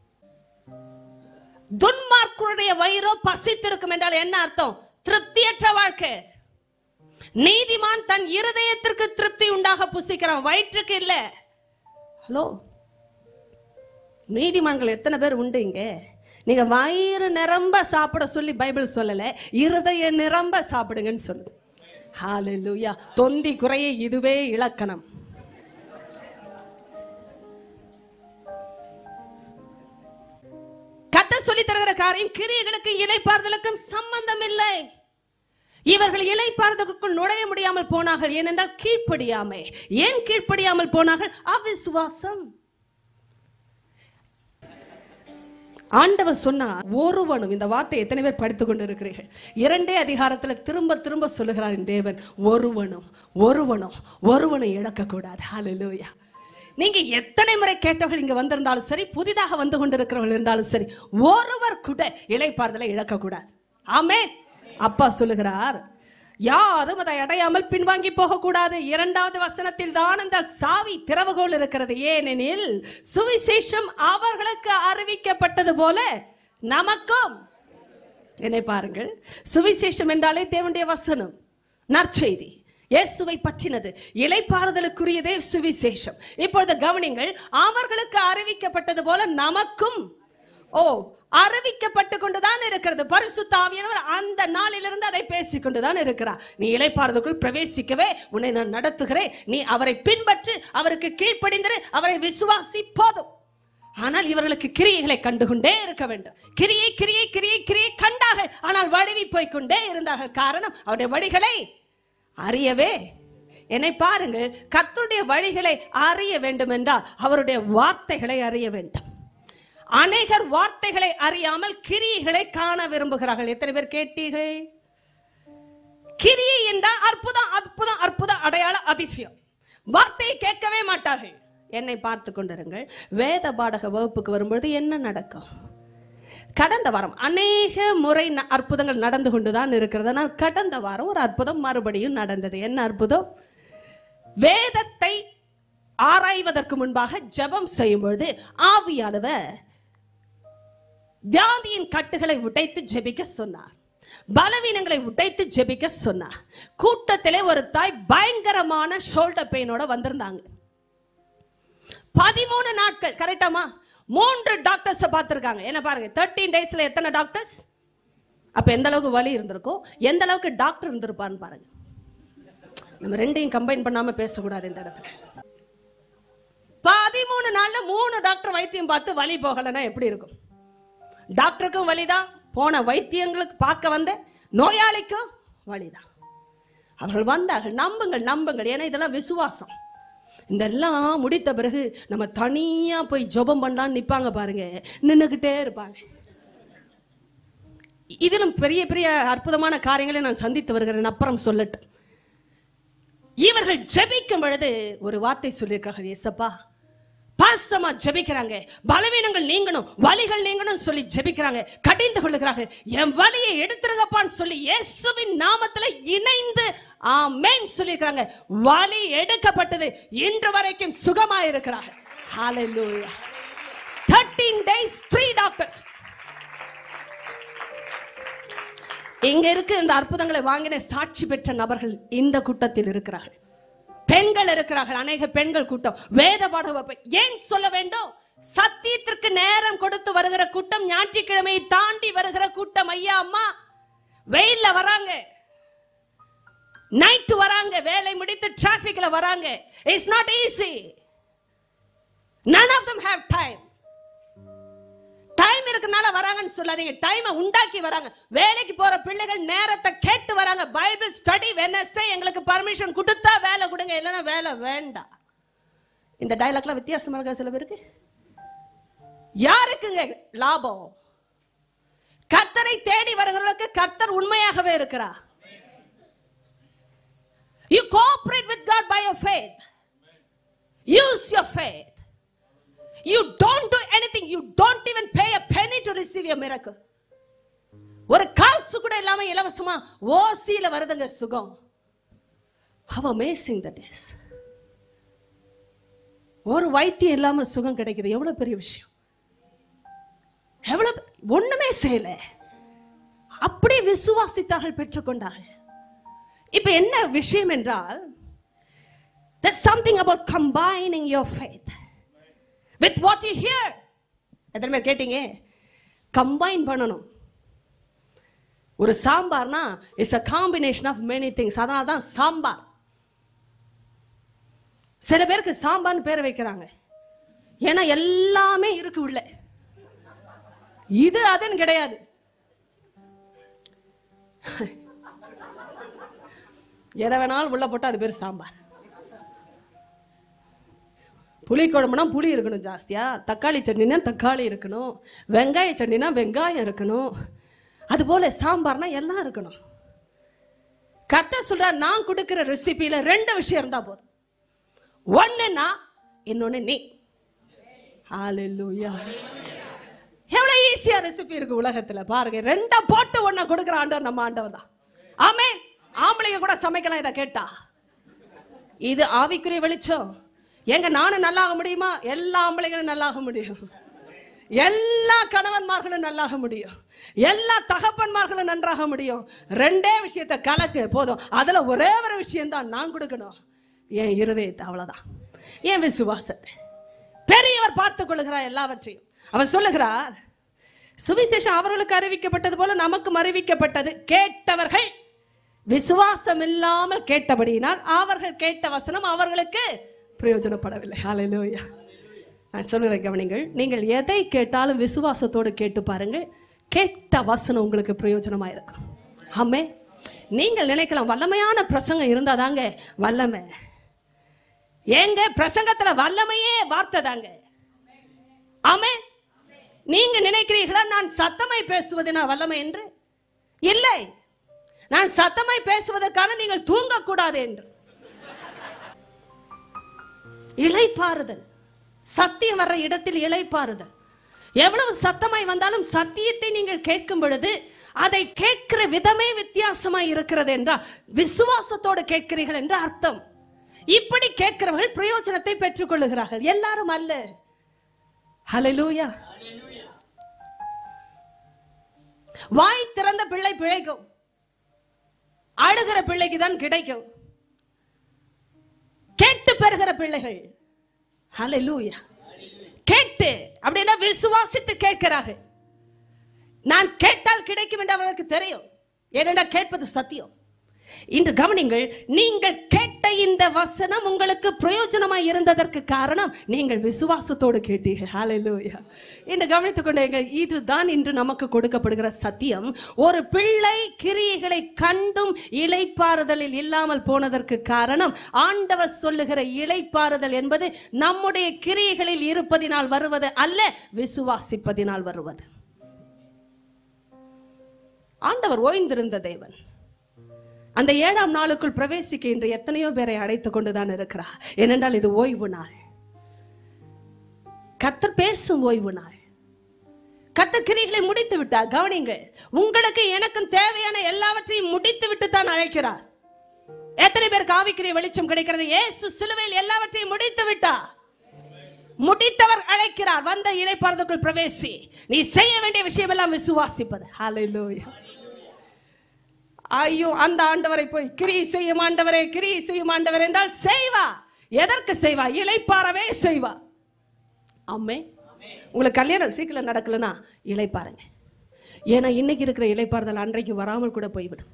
துன்மார்க்கருடைய வயிறோ பசித்திருக்கும் என்றால் என்ன அர்த்தம் திருப்தியற்ற வாழ்க்கை நீதிமான் தன் இருதயத்திற்கு திருப்தி உண்டாக புசிக்கிறான் வயிற்றுக்கு இல்ல ஹலோ நீதிமான்கள் எத்தனை பேர் உண்டு இங்க நீங்க வயிறு நிரம்ப சாப்பிட சொல்லி பைபிள் சொல்லல இருதய நிரம்ப சாப்பிடுங்கன்னு சொல்லு ஹalleluya தொந்தி குறைய இதுவே இலக்கணம் கத்த சொல்லி தருகிற காரியம் கிரியைகளுக்கு இலைப்பாறுதலுக்கும் சம்பந்தம் இல்லை இவர்கள் இலைப்பாறுதலுக்குள் நுழைய முடியாமல் போனார்கள் ஏனென்றால் கீழ்ப்படியாமை ஏன் கீழ்ப்படியாமல் போனார்கள் அவிசுவாசம் ஆண்டவர் சொன்னா ஒருவனும் இந்த வார்த்தை எத்தனை பேர் படித்துக் கொண்டு இருக்கிறீர்கள் இரண்டே அதிகாரத்துல திரும்ப திரும்ப சொல்லுகிறார் என் தேவன் ஒருவனும் ஒருவனும் ஒருவனை இழக்கக்கூடாது ஹalleluya நீங்க எத்தனை முறை கேட்டவர்கள் இங்க வந்திருந்தாலும் சரி புதிதாக வந்து கொண்டிருக்கிறவர்கள் இருந்தாலும் சரி ஒருவர் கூட இளைப்பாறுதலை இழக்கக்கூடாது ஆமென் அப்பா சொல்லுகிறார் யாரும் அதை அடையாமல் பின்வாங்கி போகக்கூடாது இரண்டாவது வசனத்தில் தான் இந்த சாவி திறவுகோல் இருக்கிறது ஏனெனில் சுவிசேஷம் அவர்களுக்கு அறிவிக்கப்பட்டது போல நமக்கும் என்னை பாருங்கள் சுவிசேஷம் என்றாலே தேவனுடைய வசனம் நற்செய்தி இயேசுவை பற்றினது இலைப்பாறுதலுக்குரியதே சுவிசேஷம் இப்பொழுது கவனிங்கள் அவர்களுக்கு அறிவிக்கப்பட்டது போல நமக்கும் ஓ அறிவிக்கப்பட்டு கொண்டுதான் இருக்கிறது பரிசுத்த ஆவியானவர் அந்த நாளிலிருந்து அதை பேசிக் கொண்டுதான் இருக்கிறார் நீ இலைப்பாறுதலுக்குள் பிரவேசிக்கவே உன்னை நான் நடத்துகிறேன் நீ அவரை பின்பற்று அவருக்கு கீழ்ப்படிந்திரு அவரை விசுவாசி போதும் ஆனால் இவர்களுக்கு கிரியைகளை கண்டுகொண்டே இருக்க வேண்டும் கிரியை கிரியை கிரியை கிரியை கண்டார்கள் ஆனால் வழுவி போய் கொண்டே இருந்தார்கள் காரணம் அவருடைய வழிகளை அறியவே என்னை பாருங்கள் கர்த்தருடைய வழிகளை அறிய வேண்டும் என்றால் அவருடைய வார்த்தைகளை அறிய வேண்டும் அநேகர் வார்த்தைகளை அறியாமல் கிரியைகளை காண விரும்புகிறார்கள் எத்தனை பேர் கேட்டீர்கள் கிரியை என்றால் அற்புதம் அற்புதம் அற்புதம் அடையாள அதிசயம் வார்த்தையை கேட்கவே மாட்டார்கள் என்னை பார்த்து கொண்டிருங்கள் வேத பாடக வகுப்புக்கு வரும்பொழுது என்ன நடக்கும் கடந்த வாரம் அநேக முறை ந- அற்புதங்கள் நடந்து கொண்டுதான் இருக்கிறது ஆனால் கடந்த வாரம் ஒரு அற்புதம் மறுபடியும் நடந்தது என்ன அற்புதம் வேதத்தை ஆராய்வதற்கு முன்பாக ஜெபம் செய்யும் பொழுது ஆவியானவர் வியாதியின் கட்டுகளை உடைத்து ஜெபிக்க சொன்னார் பலவீனங்களை உடைத்து ஜெபிக்க சொன்னார் கூட்டத்திலே ஒரு தாய் பயங்கரமான ஷோல்டர் பெயினோட வந்திருந்தாங்க பதிமூணு நாட்கள் கரெக்டாமா மூன்று டாக்டர்ஸ் பார்த்திருக்காங்க என்ன பாருங்க தேர்ட்டீன் டேஸ்ல எத்தனை டாக்டர்ஸ் அப்ப எந்த அளவுக்கு வலி இருந்திருக்கும் எந்த அளவுக்கு டாக்டர் இருந்திருப்பான்னு பாருங்க நம்ம ரெண்டையும் கம்பைன் பண்ணாம பேசக்கூடாது இந்த இடத்துல பதிமூணு நாள்ல மூணு டாக்டர் வைத்தியம் பார்த்து வலி போகலைன்னா எப்படி இருக்கும் டாக்டருக்கும் வலிதான் போன வைத்தியங்களுக்கு பார்க்க வந்த நோயாளிக்கும் வலிதான் அவர்கள் வந்தார்கள் நம்புங்கள் நம்புங்கள் ஏன்னா இதெல்லாம் விசுவாசம் இதெல்லாம் முடித்த பிறகு நம்ம தனியா போய் ஜெபம் பண்ணலான்னு நிப்பாங்க பாருங்க நின்னுக்கிட்டே இருப்பாங்க இதிலும் பெரிய பெரிய அற்புதமான காரியங்களை நான் சந்தித்து வருகிறேன் அப்புறம் சொல்லட்டும் இவர்கள் ஜெபிக்கும் பொழுது ஒரு வார்த்தை சொல்லியிருக்கார்கள் ஏசப்பா பாஸ்டமா ஜெபிக்கிறாங்க பலவீனங்கள் நீங்கணும் வலிகள் நீங்கணும் சொல்லி ஜெபிக்கிறாங்க கடிந்து கொள்ளுகிறார்கள் என் வலியை எடுத்துருங்கப்பான்னு சொல்லி இயேசுவின் நாமத்துல இணைந்து ஆமென் சொல்லியிருக்கிறாங்க வலி எடுக்கப்பட்டது இன்று வரைக்கும் சுகமா இருக்கிறார்கள் ஹalleluya 13 days three doctors இங்க இருக்கு இந்த அற்புதங்களை வாங்கின சாட்சி பெற்ற நபர்கள் இந்த கூட்டத்தில் இருக்கிறார்கள் பெண்கள் இருக்கிறார்கள் அநேக பெண்கள் கூட்டம் வேத பாட வகுப்பு. ஏன் சொல்ல வேண்டும் சத்தியத்திற்கு நேரம் கொடுத்து வருகிற கூட்டம் ஞாயிற்றுக்கிழமையை தாண்டி வருகிற கூட்டம் ஐயா அம்மா வெயில்ல வராங்க நைட்டு வராங்க வேலை முடித்து டிராபிக்ல வராங்க it's not easy none of them have time time இருக்கனால வராங்கன்னு சொல்லாதீங்க டைமை உண்டாக்கி வராங்க வேலைக்கு போற பிள்ளைகள் நேரத்தை கேட்டு வராங்க பைபிள் ஸ்டடி வெனஸ்டே எங்களுக்கு பர்மிஷன் கொடுத்தா வேலை கொடுங்க இல்லைன்னா வேலை வேண்டாம் இந்த டயலாக்லாம் வித்தியாசமா இருக்கா சில பேருக்கு யாருக்குங்க லாபம் கர்த்தரை தேடி வருகிறவர்களுக்கு கர்த்தர் உண்மையாகவே இருக்கிறார் You cooperate with God by your faith. Use your faith. You don't do anything. You don't even pay a penny to receive your miracle. ஒரு காசு கூட இல்லாம இலவசமா ஓசியில வருதுங்க சுகம் how amazing that is ஒரு வைத்தியம் இல்லாம சுகம் கிடைக்குது எவ்வளவு பெரிய விஷயம் எவ்வளவு ஒண்ணுமே செய்யல அப்படியே விசுவாசித்தார்கள் பெற்றுக்கொண்டார்கள் இப்ப என்ன விஷயம் என்றால் that's something about combining your faith with what you hear எத்தனை பேர் கேட்டீங்க கம்பைன் பண்ணணும் ஒரு சாம்பார்னா it's a combination of many things அதனால தான் சாம்பார் சில பேருக்கு சாம்பார்னு பேர் வைக்கிறாங்க ஏன்னா எல்லாமே இருக்கு உள்ள இது அதுன்னு கிடையாது எதை வேணாலும் உள்ள போட்டா அது பேர் சாம்பார் புளி குழம்புனா புளி இருக்கணும் ஜாஸ்தியா தக்காளி சட்னினா தக்காளி இருக்கணும் வெங்காய சட்னினா வெங்காயம் இருக்கணும் அதுபோல சாம்பார்னா எல்லாம் இருக்கணும் கர்த்தர் சொல்றார் நான் கொடுக்கிற ரெசிபியில ரெண்டு விஷயம் இருந்தா போதும் ஒண்ணு நான் இன்னொன்னு நீ ஹalleluya எவ்வளவு ஈஸியா ரெசிபி இருக்கு உலகத்துல பாருங்க ரெண்டா போட்டு ஒண்ண கொடுக்கிற ஆண்டவர் நம்ம ஆண்டவர் தான் ஆமே ஆம்பளைங்க கூட சமைக்கலாம் இதை கேட்டா இது ஆவிக்குரிய வெளிச்சம் எங்க நானும் நல்லாக முடியுமா எல்லா ஆம்பளைங்களும் நல்லாக முடியும் எல்லா கணவன்மார்களும் நல்லாக முடியும் எல்லா தகப்பன்மார்களும் நன்றாக முடியும் ரெண்டே விஷயத்தை கலக்கு போதும் அதுல ஒரே ஒரு விஷயம் தான் நான் கொடுக்கணும் என் இருதயத்தை அவ்வளவுதான் என் விசுவாசத்தை பெரியவர் பார்த்துக் கொள்ளுகிறார் எல்லாவற்றையும் அவர் சொல்லுகிறார் சுவிசேஷம் அவர்களுக்கு அறிவிக்கப்பட்டது போல நமக்கும் அறிவிக்கப்பட்டது கேட்டவர்கள் விசுவாசம் இல்லாமல் கேட்டபடியினால் அவர்கள் கேட்ட வசனம் அவர்களுக்கு பிரயோஜனப்படவில்லை ஹalleluya நான் சொல்லுகிற கவனிங்கள் நீங்கள் எதை கேட்டாலும் விசுவாசத்தோடு கேட்டு பாருங்கள் கேட்ட வசனம் உங்களுக்கு பிரயோஜனமா இருக்கும் ஆமே நீங்கள் நினைக்கலாம் வல்லமையான பிரசங்கம் இருந்தாதாங்க வல்லமை ஏங்க பிரசங்கத்துல வல்லமையே வார்த்தை தாங்க ஆமே நீங்க நினைக்கிறீர்களா நான் சத்தமாய் பேசுவது நான் வல்லமை என்று இல்லை நான் சத்தமாய் பேசுவதற்கான நீங்கள் தூங்கக்கூடாது என்று இளைப்பாறுதல் சத்தியம் வர்ற இடத்தில் இளைப்பாறுதல் எவ்வளவு சத்தமாய் வந்தாலும் சத்தியத்தை நீங்கள் கேட்கும் பொழுது அதை கேட்கிற விதமே வித்தியாசமாய் இருக்கிறது என்றால் விசுவாசத்தோடு கேட்கிறீர்கள் என்று அர்த்தம் இப்படி கேட்கிறவர்கள் பிரயோஜனத்தை பெற்றுக் கொள்ளுகிறார்கள் எல்லாரும் அல்ல ஹalleluya வாய் திறந்த பிள்ளை பிழைக்கும் அழுகிற பிள்ளைக்கு தான் கிடைக்கும் கேட்டு பெறுகிற பிள்ளைகள் ஹalleluya கேட்டு அப்படின்னா விசுவாசித்து கேட்கிறார்கள் நான் கேட்டால் கிடைக்கும் என்று அவர்களுக்கு தெரியும் ஏனென்றால் கேட்பது சத்தியம் இன்று கவனிங்கள் நீங்கள் கேட்ட இந்த வசனம் உங்களுக்கு பிரயோஜனமாய் இருந்ததற்கு காரணம் நீங்கள் விசுவாசத்தோடு கேட்டீர்கள் ஹalleluya இன்று கவனித்துக் கொண்டீர்கள் இதுதான் இன்று நமக்கு கொடுக்கப்படுகிற சத்தியம் ஒரு பிள்ளை கிரியைகளை கண்டும் இளைப்பாறுதலில் இல்லாமல் போனதற்கு காரணம் ஆண்டவர் சொல்லுகிற இளைப்பாறுதல் என்பது நம்முடைய கிரியைகளில் இருப்பதினால் வருவது அல்ல விசுவாசிப்பதினால் வருவது ஆண்டவர் ஓய்ந்திருந்த தேவன் அந்த ஏழாம் நாளுக்குள் பிரவேசிக்க இன்று எத்தனையோ பேரை அடைத்துக் கொண்டுதான் இருக்கிறார் ஏனென்றால் இது ஓய்வு நாள் கர்த்தர் பேசும் ஓய்வு நாள் கர்த்தர் கிரிகளை முடித்து விட்டார் கவனிங்கள் உங்களுக்கு எனக்கும் தேவையான எல்லாவற்றையும் முடித்து விட்டு தான் அழைக்கிறார் எத்தனை பேருக்கு ஆவிக்குரிய வெளிச்சம் கிடைக்கிறது ஏசு சிலுவையில் எல்லாவற்றையும் முடித்து விட்டார் முடித்தவர் அழைக்கிறார் வந்த இணைப்பார்தற்குள் பிரவேசி நீ செய்ய வேண்டிய விஷயம் எல்லாம் விசுவாசிப்பது ஹalleluya ஐயோ அந்த ஆண்டவரை போய் கிரியை செய்யும் ஆண்டவரே கிரியை செய்யும் ஆண்டவர் என்றால் செய்வா எதற்கு செய்வா இளைப்பாறவே செய்வா அம்மே உங்களுக்கு கல்யாணம் சீக்கிரம் நடக்கலனா இளைப்பாருங்க ஏன்னா இன்னைக்கு இருக்கிற இளைப்பாறுதல் அன்றைக்கு வராமல் கூட போய்விடும்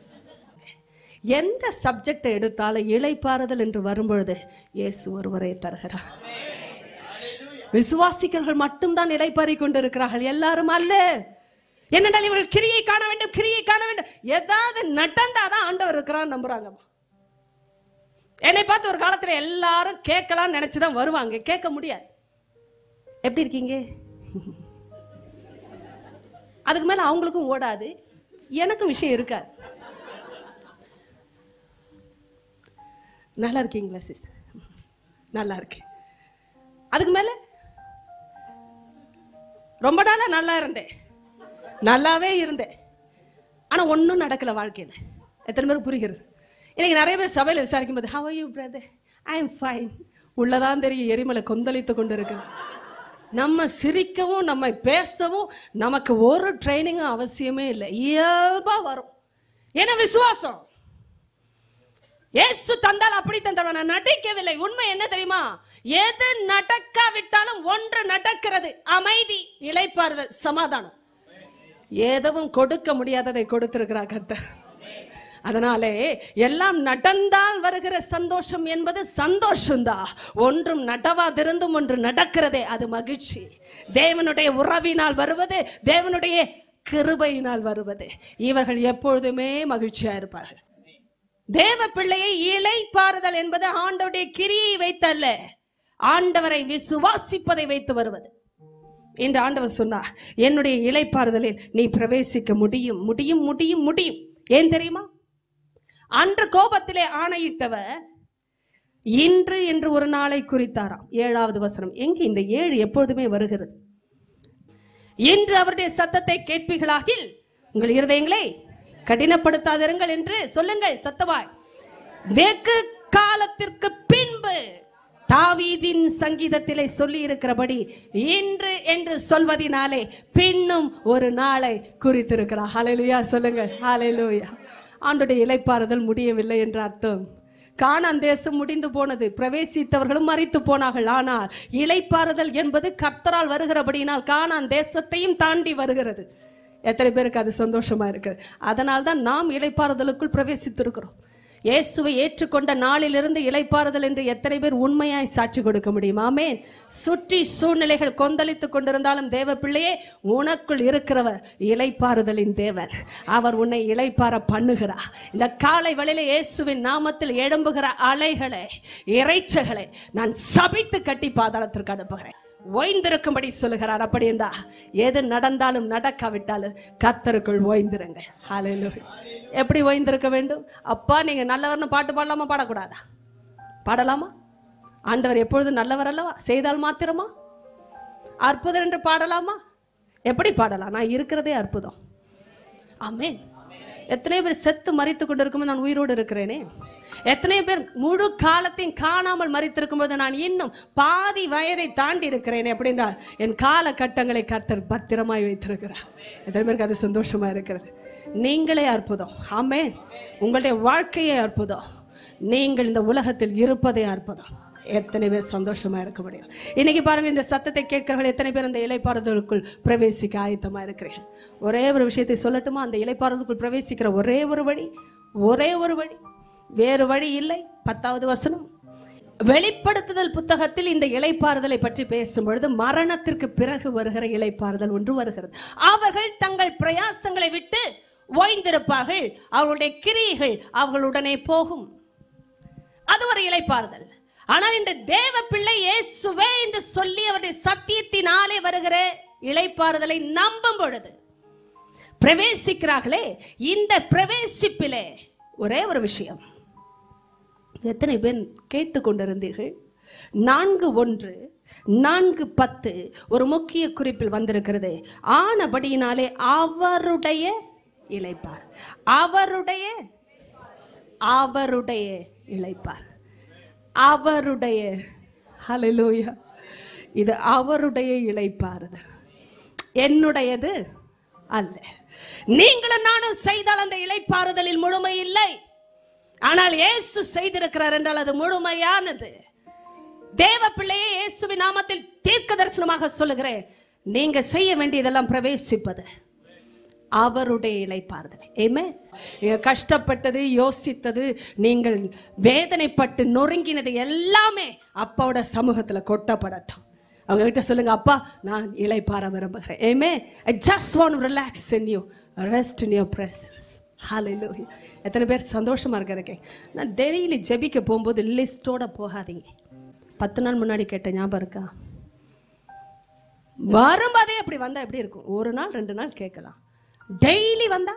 எந்த சப்ஜெக்டை எடுத்தாலும் இளைப்பாறுதல் என்று வரும்பொழுது இயேசு ஒருவரை தருகிறார் விசுவாசிக்கிறவர்கள் மட்டும்தான் இலைப்பாரி கொண்டிருக்கிறார்கள் எல்லாரும் அல்ல என்னென்றால் இவர்கள் கிரியை காண வேண்டும் கிரியை காண வேண்டும் ஏதாவது நடந்தாதான் ஆண்டவர் இருக்கிறான்னு நம்புறாங்கம்மா என்னை பார்த்து ஒரு காலத்துல எல்லாரும் கேட்கலாம் நினைச்சுதான் வருவாங்க கேட்க முடியாது எப்படி இருக்கீங்க அதுக்கு மேல அவங்களுக்கும் ஓடாது எனக்கும் விஷயம் இருக்காது நல்லா இருக்கீங்களா சிஸ்டர் நல்லா இருக்கேன் அதுக்கு மேல ரொம்ப நாளா நல்லா இருந்தேன் நல்லாவே இருந்தேன் ஆனா ஒண்ணும் நடக்கல வாழ்க்கையில எத்தனை பேருக்கு புரிகிறது எனக்கு நிறைய பேர் சபையில விசாரிக்கும் போது how you brother I am fine உள்ளதான் தெரியும் எரிமலை கொந்தளித்து கொண்டு இருக்குது நம்ம சிரிக்கவும் நம்ம பேசவும் நமக்கு ஒரு ட்ரைனிங்கும் அவசியமே இல்லை இயல்பா வரும் ஏன்னா விசுவாசம் இயேசு தந்தால் அப்படி தந்தால் நான் நடிக்கவில்லை உண்மை என்ன தெரியுமா எது நடக்காவிட்டாலும் ஒன்று நடக்கிறது அமைதி இளைப்பாறுதல் சமாதானம் எதுவும் கொடுக்க முடியாததை கொடுத்திருக்கிறார் கர்த்தர் அதனாலே எல்லாம் நடந்தால் வருகிற சந்தோஷம் என்பது சந்தோஷம்தான் ஒன்றும் நடவாதிருந்தும் ஒன்று நடக்கிறதே அது மகிழ்ச்சி தேவனுடைய உறவினால் வருவது தேவனுடைய கிருபையினால் வருவது இவர்கள் எப்பொழுதுமே மகிழ்ச்சியா இருப்பார்கள் தேவ பிள்ளையை இளைப்பாறுதல் என்பது ஆண்டவருடைய கிரியை வைத்தல்ல ஆண்டவரை விசுவாசிப்பதை வைத்து வருவது என்று ஆண்டவர் சொன்னார் என்னுடைய இளைப்பாறுதலில் நீ பிரவேசிக்க முடியும் முடியும் முடியும் முடியும் ஏன் தெரியுமா அன்று கோபத்திலே ஆணையிட்டவர் இன்று என்று ஒரு நாளை குறித்தாராம் ஏழாவது வசனம் எங்க இந்த ஏழு எப்பொழுதுமே வருகிறது இன்று அவருடைய சத்தத்தை கேட்பீர்களாகில் உங்கள் இருதயங்களை கடினப்படுத்தாதிருங்கள் என்று சொல்லுங்கள் சத்தமாய் வெகு காலத்திற்கு பின்பு தாவீதின் சங்கீதத்திலே சொல்லி இருக்கிறபடி இன்று என்று சொல்வதினாலே பின்னும் ஒரு நாளை குறித்திருக்கிறார் ஹalleluya சொல்லுங்கள் ஹalleluya ஆண்டுடைய இலைப்பாறுதல் முடியவில்லை என்ற அர்த்தம் கானான் தேசம் முடிந்து போனது பிரவேசித்தவர்களும் மறித்து போனார்கள் ஆனால் இலைப்பாறுதல் என்பது கர்த்தரால் வருகிறபடியினால் கானான் தேசத்தையும் தாண்டி வருகிறது எத்தனை பேருக்கு அது சந்தோஷமா இருக்கு அதனால் தான் நாம் இலைப்பாறுதலுக்குள் பிரவேசித்திருக்கிறோம் இயேசுவை ஏற்றுக்கொண்ட நாளிலிருந்து இலைப்பாறுதல் என்று எத்தனை பேர் உண்மையாய் சாட்சி கொடுக்க முடியும் ஆமென் சுற்றி சூழ்நிலைகள் கொந்தளித்துக் கொண்டிருந்தாலும் தேவ பிள்ளையே உனக்குள் இருக்கிறவர் இலைப்பாறுதலின் தேவன் அவர் உன்னை இலைப்பார பண்ணுகிறார் இந்த காலை வழியில இயேசுவின் நாமத்தில் எழும்புகிற அலைகளை இறைச்சகளை நான் சபித்து கட்டி பாதாளத்திற்கு அனுப்புகிறேன் ஓய்ந்திருக்கும்படி சொல்லுகிறார் அப்படி என்றா எது நடந்தாலும் நடக்காவிட்டாலும் கத்தருக்குள் ஓய்ந்திருங்க ஹalleluya எப்படி ஓய்ந்திருக்க வேண்டும் அப்பா நீங்க நல்லவர்னு பாட்டு பாடலாமா பாடக்கூடாதா பாடலாமா ஆண்டவர் எப்பொழுதும் நல்லவர் அல்லவா செய்தால் மாத்திரமா அற்புதம் என்று பாடலாமா எப்படி பாடலாம் நான் இருக்கிறதே அற்புதம் ஆமென் எத்தனை பேர் செத்து மறித்து கொண்டிருக்கும் நான் உயிரோடு இருக்கிறேனே எத்தனை பேர் முழு காலத்தையும் காணாமல் மறித்திருக்கும்போது நான் இன்னும் பாதி வயதை தாண்டி இருக்கிறேனே அப்படின்றால் என் காலகட்டங்களை கர்த்தர் பத்திரமாய் வைத்திருக்கிறார் எத்தனை பேருக்கு அது சந்தோஷமா இருக்கிறது நீங்களே அற்புதம் ஆமே உங்களுடைய வாழ்க்கையே அற்புதம் நீங்கள் இந்த உலகத்தில் இருப்பதே அற்புதம் எத்தனை பேர் சந்தோஷமா இருக்க முடியும் இன்னைக்கு பாருங்க இந்த சத்தத்தை கேட்கிறவர்கள் எத்தனை பேர் அந்த இலைப்பாறுதலுக்குள் பிரவேசிக்க ஆயத்தமா இருக்கிறீர்கள் ஒரே ஒரு விஷயத்தை சொல்லட்டுமா அந்த இலைப்பாறுதலுக்குள் பிரவேசிக்கிற ஒரே ஒரு வழி ஒரே ஒரு வழி வேறு வழி இல்லை பத்தாவது வசனம் வெளிப்படுத்துதல் புத்தகத்தில் இந்த இலைப்பாறுதலை பற்றி பேசும் பொழுது மரணத்திற்கு பிறகு வருகிற இலைப்பாறுதல் ஒன்று வருகிறது அவர்கள் தங்கள் பிரயாசங்களை விட்டு ஓய்ந்திருப்பார்கள் அவர்களுடைய கிரியைகள் அவர்களுடனே போகும் அது ஒரு இலைப்பாறுதல் ஆனால் இந்த தேவ பிள்ளை இயேசுவே என்று சொல்லி அவருடைய சத்தியத்தினாலே வருகிற இலைப்பாறுதலை நம்பும் பொழுது பிரவேசிக்கிறார்களே இந்த பிரவேசிப்பிலே ஒரே ஒரு விஷயம் எத்தனை பேர் கேட்டுக்கொண்டிருந்தீர்கள் நான்கு ஒன்று நான்கு பத்து ஒரு முக்கிய குறிப்பில் வந்திருக்கிறது ஆனபடியினாலே அவருடைய இளைப்பார் அவருடைய அவருடைய இளைப்பார் அவருடைய ஹalleluya இது அவருடைய இளைப்பாறுதல் என்னுடையது அல்ல நீங்களும் நானும் செய்தால் அந்த இளைப்பாறுதலில் முழுமை இல்லை ஆனால் இயேசு செய்திருக்கிறார் என்றால் அது முழுமையானது தேவ பிள்ளையே இயேசுவின் நாமத்தில் தீர்க்க தரிசனமாக சொல்லுகிறேன் நீங்க செய்ய வேண்டியதெல்லாம் பிரவேசிப்பது அவருடைய இலைப்பாறுதல் ஏமே கஷ்டப்பட்டது யோசித்தது நீங்கள் வேதனைப்பட்டு நொறுங்கினது எல்லாமே அப்பாவோட சமூகத்துல கொட்டப்படட்டும் அவங்க கிட்ட சொல்லுங்க அப்பா நான் இளைப்பாற விரும்புகிறேன் ஏமே I just want relax in you rest in your presence ஹalleluya எத்தனை பேர் சந்தோஷமா இருக்கிறதுக்கே நான் டெய்லி ஜெபிக்க போகும்போது லிஸ்டோட போகாதீங்க பத்து நாள் முன்னாடி கேட்ட ஞாபகம் இருக்கா வரும்போதே அப்படி வந்தா எப்படி இருக்கும் ஒரு நாள் ரெண்டு நாள் கேட்கலாம் டெய்லி வந்தா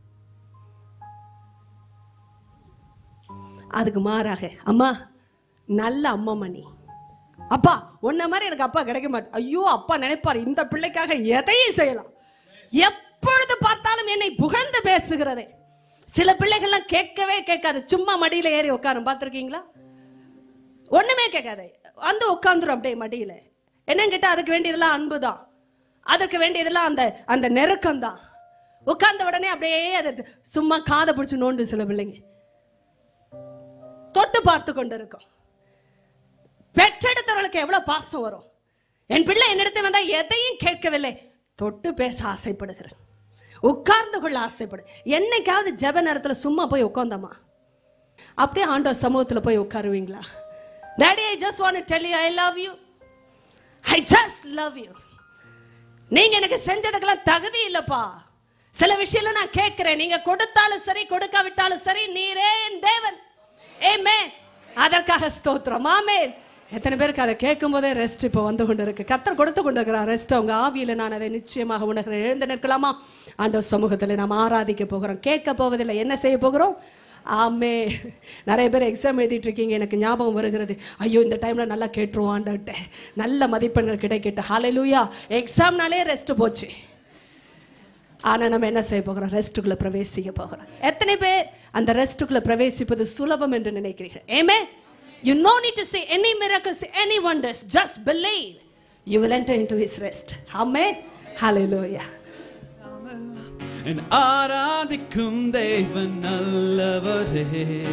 அதுக்கு மாறாக அம்மா நல்ல அம்மா மணி அப்பா உன்ன மாதிரி எனக்கு அப்பா கிடைக்க மாட்டேன் ஐயோ அப்பா நினைப்பார் இந்த பிள்ளைக்காக எதையும் செய்யலாம் எப்பொழுது பார்த்தாலும் என்னை புகழ்ந்து பேசுகிறதே சில பிள்ளைகள்லாம் கேட்கவே கேட்காது சும்மா மடியில ஏறி உட்காரும் பார்த்துருக்கீங்களா ஒண்ணுமே கேட்காது வந்து உட்காந்துரும் அப்படியே மடியில என்னன்னு கேட்டா அதுக்கு வேண்டியதெல்லாம் அன்பு தான் அதற்கு வேண்டியதெல்லாம் அந்த அந்த நெருக்கம் தான் உட்கார்ந்த உடனே அப்படியே அது சும்மா காதை பிடிச்சு நோண்டு சில பிள்ளைங்க தொட்டு பார்த்து கொண்டு இருக்கும் பெற்றெடுத்தவர்களுக்கு எவ்வளவு பாசம் வரும் என் பிள்ளை என்னிடத்தில் வந்தா எதையும் கேட்கவில்லை தொட்டு பேச ஆசைப்படுகிறேன் உட்கார்ந்து கொள்ள ஆசைப்படு என்னைக்காவது ஜெப நேரத்துல சும்மா போய் உட்காந்தமா அப்படியே ஆண்டவர் சமூகத்துல போய் உட்காருவீங்களா daddy I just want tell you I love you I just love you நீங்க எனக்கு செஞ்சதுக்கெல்லாம் தகுதி இல்லப்பா சில விஷயம்ல நான் கேட்கிறேன் நீங்க கொடுத்தாலும் சரி கொடுக்காவிட்டாலும் சரி நீரே என் தேவன் ஏமே அதற்காக ஸ்தோத்திரம் ஆமென் எத்தனை பேருக்கு அதை கேட்கும் போதே ரெஸ்ட் இப்போ வந்து கொண்டு இருக்கு கத்தர் கொடுத்து கொண்டு இருக்கிறார் ரெஸ்ட் அவங்க ஆவியில நான் அதை நிச்சயமாக உணர்கிறேன் எழுந்து நிற்கலாமா ஆண்டவர் சமூகத்தில் நாம் ஆராதிக்க போகிறோம் கேட்க போவதில்லை என்ன செய்ய போகிறோம் ஆமே நிறைய பேர் எக்ஸாம் எழுதிட்டு இருக்கீங்க எனக்கு ஞாபகம் வருகிறது ஐயோ இந்த டைம்ல நல்லா கேட்டுருவோம் ஆண்டவர்கிட்ட நல்ல மதிப்பெண்கள் கிடைக்கட்டு ஹalleluya எக்ஸாம்னாலே ரெஸ்ட் போச்சு ஆனா நம்ம என்ன செய்ய போகிறோம் ரெஸ்ட்டுக்குள்ள பிரவேசிக்க போகிறோம் எத்தனை பேர் அந்த ரெஸ்ட்டுக்குள்ள பிரவேசிப்பது சுலபம் என்று நினைக்கிறீர்கள் ஏமே you no need to say any miracles any wonders just believe you will enter into his rest ஆமே ஹalleluya என் ஆராதிக்கும் தேவன் நல்லவரே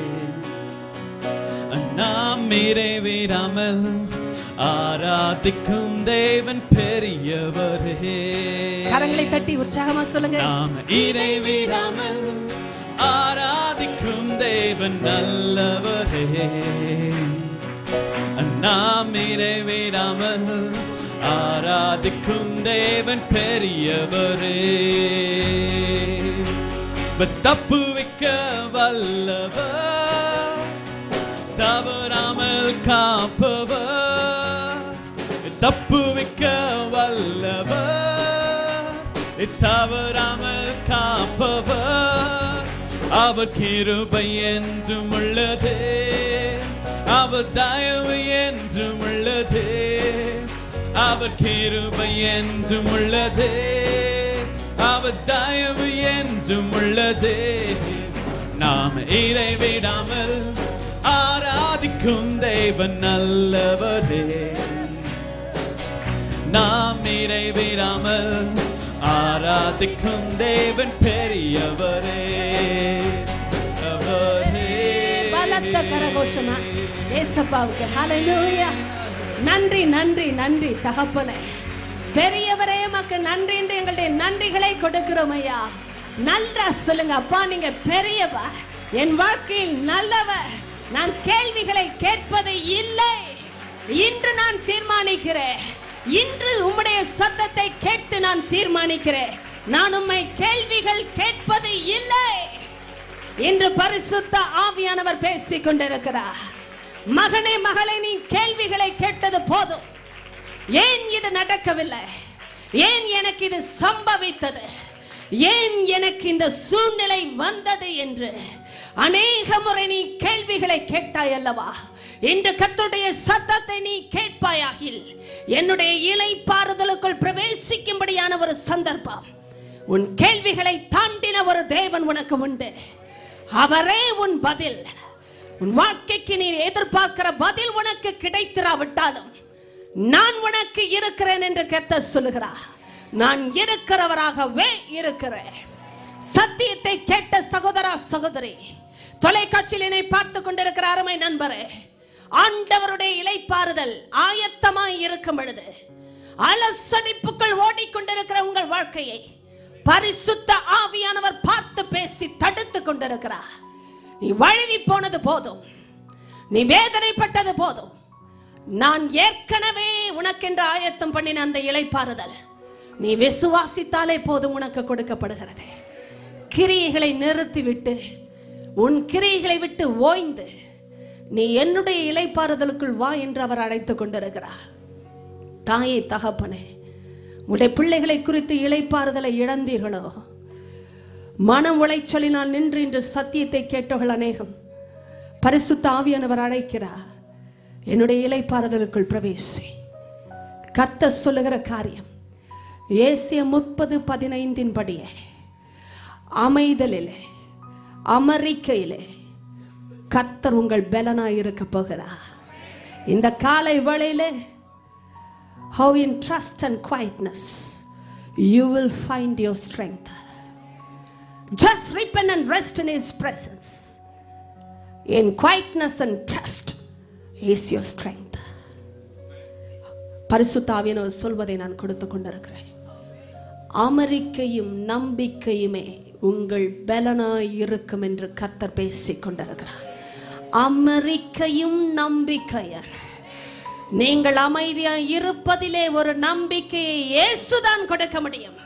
நாம் விடாமல் ஆராதிக்கும் தேவன் பெரியவரே கரங்களை தட்டி உற்சாகமா சொல்லுங்க நாம் விடாமல் ஆராதிக்கும் தேவன் நல்லவரே நாம் விடாமல் ஆராதிக்கும் தேவன் பெரியவரே தப்பு வைக்க வல்லவர் தவறாமல் காப்பவர் தப்பு வைக்க வல்லவர் தவறாமல் காப்பவர் அவர் கிருபை என்றும் உள்ளதே அவர் தயவு என்றும் உள்ளதே அவர் கிருபை என்றும் உள்ளதே அவர் தயவு என்றும் உள்ளதே நாம் இறைவிடாமல் ஆராதிக்கும் தேவன் நல்லவரே நாம் இறைவிடாமல் ஆராதிக்கும் தேவன் பெரியவரே அவரே. பலத்த கரகோஷமா ஏசப்பாவுக்கு ஹalleluya நன்றி நன்றி நன்றி தகப்பனே பெரியவரே மக்கு நன்றி என்று எங்களுடைய நன்றிகளை கொடுக்கிறோம் ஐயா நன்றா சொல்லுங்க அப்பா நீங்க பெரியவர் என் வாழ்க்கையில் நல்லவர் நான் கேள்விகளை கேட்பது இல்லை இன்று நான் தீர்மானிக்கிறேன் இன்று உம்முடைய சத்தத்தை கேட்டு நான் தீர்மானிக்கிறேன் நான் உம்மை கேள்விகள் கேட்பது இல்லை இன்று பரிசுத்த ஆவியானவர் பேசிக் கொண்டிருக்கிறார் மகனே மகளே நீ கேள்விகளை கேட்டது போதும் ஏன் இது நடக்கவில்லை ஏன் எனக்கு இது சம்பவித்தது ஏன் எனக்கு இந்த சூழ்நிலை வந்தது என்று அநேக முறை நீ கேள்விகளை கேட்டாய் அல்லவா இன்று கர்த்தருடைய சத்தத்தை நீ கேட்பாயாகில் என்னுடைய இலை பாறுதலுக்குள் பிரவேசிக்கும்படியான ஒரு சந்தர்ப்பம் உன் கேள்விகளை தாண்டின ஒரு தேவன் உனக்கு உண்டு அவரே உன் பதில் உன் வாழ்க்கைக்கு நீ எதிர்பார்க்கிற பதில் உனக்கு கிடைத்திராவிட்டாலும் நான் உனக்கு இருக்கிறேன் என்று கெத்த சொல்லுகிறார் நான் இருக்கிறவராகவே இருக்கிறேன் சத்தியத்தை கேட்ட சகோதரா சகோதரி தொலைக்காட்சியில் என்னை பார்த்து கொண்டிருக்கிற அருமை நண்பரே ஆண்டவருடைய இலைப்பாறுதல் ஆயத்தமாய் இருக்கும் பொழுது அலசடிப்புகள் ஓடிக்கொண்டிருக்கிற உங்கள் வாழ்க்கையை பரிசுத்த ஆவியானவர் பார்த்து பேசி தடுத்து கொண்டிருக்கிறார் நீ வழுவி போனது போதும் நீ வேதனைப்பட்டது போதும் நான் ஏற்கனவே உனக்கென்று ஆயத்தம் பண்ணின அந்த இளைப்பாறுதல் நீ விசுவாசித்தாலே போதும் உனக்கு கொடுக்கப்படுகிறது கிரியைகளை நிறுத்திவிட்டு உன் கிரியைகளை விட்டு ஓய்ந்து நீ என்னுடைய இளைப்பாறுதலுக்குள் வா என்று அவர் அழைத்துக் கொண்டிருக்கிறார் தாயே தகப்பனே உடைய பிள்ளைகளை குறித்து இளைப்பாறுதலை இழந்தீர்களோ மன உளைச்சலினால் நின்று இன்று சத்தியத்தை கேட்டவர்கள் அநேகம் பரிசுத்த ஆவியானவர் அழைக்கிறார் என்னுடைய இலைப்பாறுதலுக்குள் பிரவேசி கர்த்தர் சொல்லுகிற காரியம் ஏசிய முப்பது பதினைந்தின் படியே அமைதலிலே அமெரிக்கையிலே கர்த்தர் உங்கள் பலனாய் இருக்க போகிறார் இந்த காலை வேளையிலே how in trust and quietness you will find your strength just repent and rest in his presence in quietness and trust is your strength பரிசுத்தாவியனவர் சொல்வதை நான் கொடுத்து கொண்டிருக்கிறேன் அமெரிக்கையும் நம்பிக்கையுமே உங்கள் பலனாய் இருக்கும் என்று கர்த்தர் பேசிக் கொண்டிருக்கிறார் அமெரிக்கையும் நம்பிக்கையன் நீங்கள் அமைதியாய் இருப்பதிலே ஒரு நம்பிக்கையை இயேசுதான் கொடுக்க முடியும்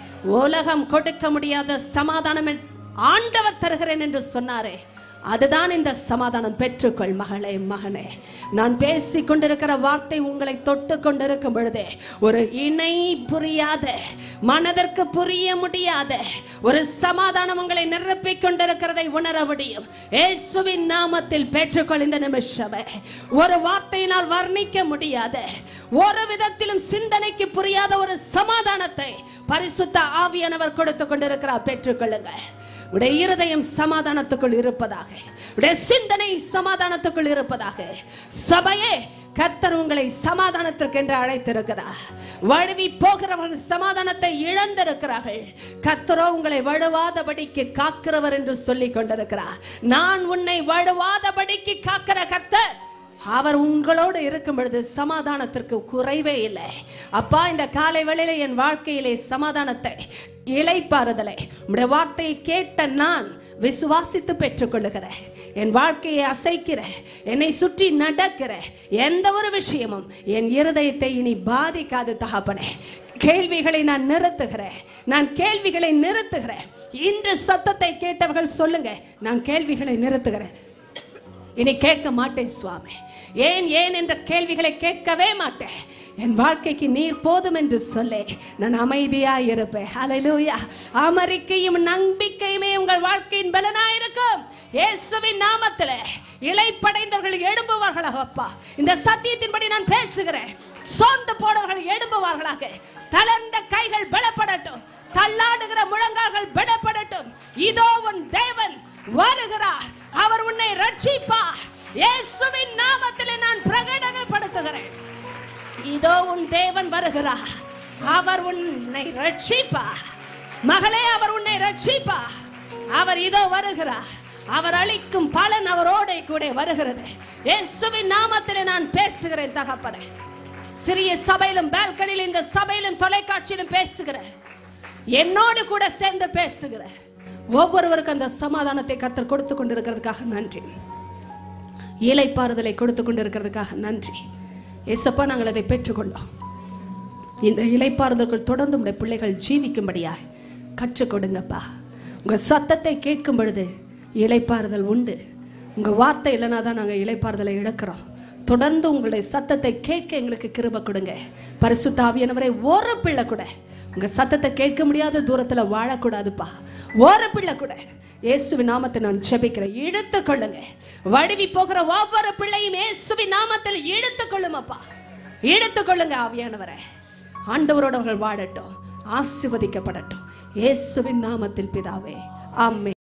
உலகம் கொடுக்க முடியாத சமாதானம் ஆண்டவர் தருகிறேன் என்று சொன்னாரே அதுதான் இந்த சமாதானம் பெற்றுக்கொள் மகளே மகனே நான் பேசிக் கொண்டிருக்கிற வார்த்தை உங்களை தொட்டு கொண்டிருக்கும் பொழுதே ஒரு இணை புரியாத மனதிற்கு புரிய முடியாத ஒரு சமாதானம் உங்களை நிரப்பிக் கொண்டிருக்கிறதை உணர முடியும் இயேசுவின் நாமத்தில் பெற்றுக்கொள் இந்த நிமிஷமே ஒரு வார்த்தையினால் வர்ணிக்க முடியாத ஒரு விதத்திலும் சிந்தனைக்கு புரியாத ஒரு சமாதானத்தை பரிசுத்த ஆவியானவர் கொடுத்து கொண்டிருக்கிறார் பெற்றுக்கொள்ளுங்கள் உடைய இருதயம் சமாதானத்துக்குள் இருப்பதாக உடைய சிந்தனை சமாதானத்துக்குள் இருப்பதாக சபையே கர்த்தர் உங்களை சமாதானத்திற்கு என்று அழைத்திருக்கிறார் வழுவி போகிறவர்கள் சமாதானத்தை இழந்திருக்கிறார்கள் கர்த்தரோ உங்களை வழுவாதபடிக்கு காக்கிறவர் என்று சொல்லிக் கொண்டிருக்கிறார் நான் உன்னை வழுவாதபடிக்கு காக்கிற கர்த்தர் அவர் உங்களோடு இருக்கும் பொழுது சமாதானத்திற்கு குறைவே இல்லை அப்பா இந்த காலை வேளையில என் வாழ்க்கையிலே சமாதானத்தை இலைப்பாறுதலை உடைய வார்த்தையை கேட்ட நான் விசுவாசித்து பெற்றுக்கொள்ளுகிறேன் என் வாழ்க்கையை அசைக்கிற என்னை சுற்றி நடக்கிற எந்த ஒரு விஷயமும் என் இருதயத்தை இனி பாதிக்காது தகப்பனே கேள்விகளை நான் நிறுத்துகிறேன் நான் கேள்விகளை நிறுத்துகிறேன் இன்று சத்தத்தை கேட்டவர்கள் சொல்லுங்க நான் கேள்விகளை நிறுத்துகிறேன் இனி கேட்க மாட்டேன் சுவாமி ஏன் ஏன் என்ற கேள்விகளை கேட்கவே மாட்டேன் என் வாழ்க்கைக்கு நீர் போதும் என்று சொல்லி நான் அமைதியா இருப்பேன் ஹalleluya அமெரிக்கையும் நம்பிக்கையுமே உங்கள் வாழ்க்கையின் பலனா இருக்கும் இயேசுவின் நாமத்தில் இளைப்படைந்தவர்கள் எழும்புவார்களாக அப்பா இந்த சத்தியத்தின்படி நான் பேசுகிறேன் சோர்ந்து போனவர்கள் எழும்புவார்களாக தளர்ந்த கைகள் பலப்படட்டும் தள்ளாடுகிற முழங்கால்கள் பலப்படட்டும் இதோ உன் தேவன் வருகிறார் அவர் உன்னை ரட்சிப்பார் இயேசுவின் நாமத்திலே நான் பிரகடனப்படுத்துகிறேன் இதோ உன் தேவன் வருகிறார் அவர் உன்னை ரட்சிப்பார் மகளே அவர் உன்னை ரட்சிப்பார் அவர் இதோ வருகிறார் அவர் அளிக்கும் பலன் அவரோட கூட வருகிறது இயேசுவின் நாமத்திலே நான் பேசுகிறேன் தகப்பனே சிறிய சபையிலும் பால்கனியில் இந்த சபையிலும் தொலைக்காட்சியிலும் பேசுகிறேன் என்னோடு கூட சேர்ந்து பேசுகிறேன் ஒவ்வொருவருக்கும் அந்த சமாதானத்தை கத்தர் கொடுத்து கொண்டிருக்கிறதுக்காக நன்றி இலைப்பாறுதலை கொடுத்து கொண்டிருக்கிறதுக்காக நன்றி ஏசப்பா நாங்கள் அதை பெற்றுக்கொண்டோம் இந்த இலைப்பாறுதல்கள் தொடர்ந்து உடைய பிள்ளைகள் ஜீவிக்கும்படியாக கற்றுக் கொடுங்கப்பா உங்க சத்தத்தை கேட்கும் பொழுது இலைப்பாறுதல் உண்டு உங்க வார்த்தை இல்லைனா தான் நாங்கள் இலைப்பாறுதலை இழக்கிறோம் தொடர்ந்து உங்களுடைய சத்தத்தை கேட்க எங்களுக்கு கிருப கொடுங்க பரிசுத்த ஆவியானவரை ஒரு பிள்ளை கூட உங்க சத்தத்தை கேட்க முடியாத தூரத்துல வாழக்கூடாதுப்பா ஒரு பிள்ளை கூட இயேசுவின் நாமத்தை நான் ஜெபிக்கிறேன் இழுத்து கொள்ளுங்க வடிவி போகிற ஒவ்வொரு பிள்ளையும் இயேசுவின் நாமத்தில் இழுத்து கொள்ளுமப்பா இழுத்து கொள்ளுங்க ஆவியானவரை ஆண்டவரோட அவர்கள் வாழட்டும் ஆசிர்வதிக்கப்படட்டும் இயேசுவின் நாமத்தில் பிதாவே ஆமென்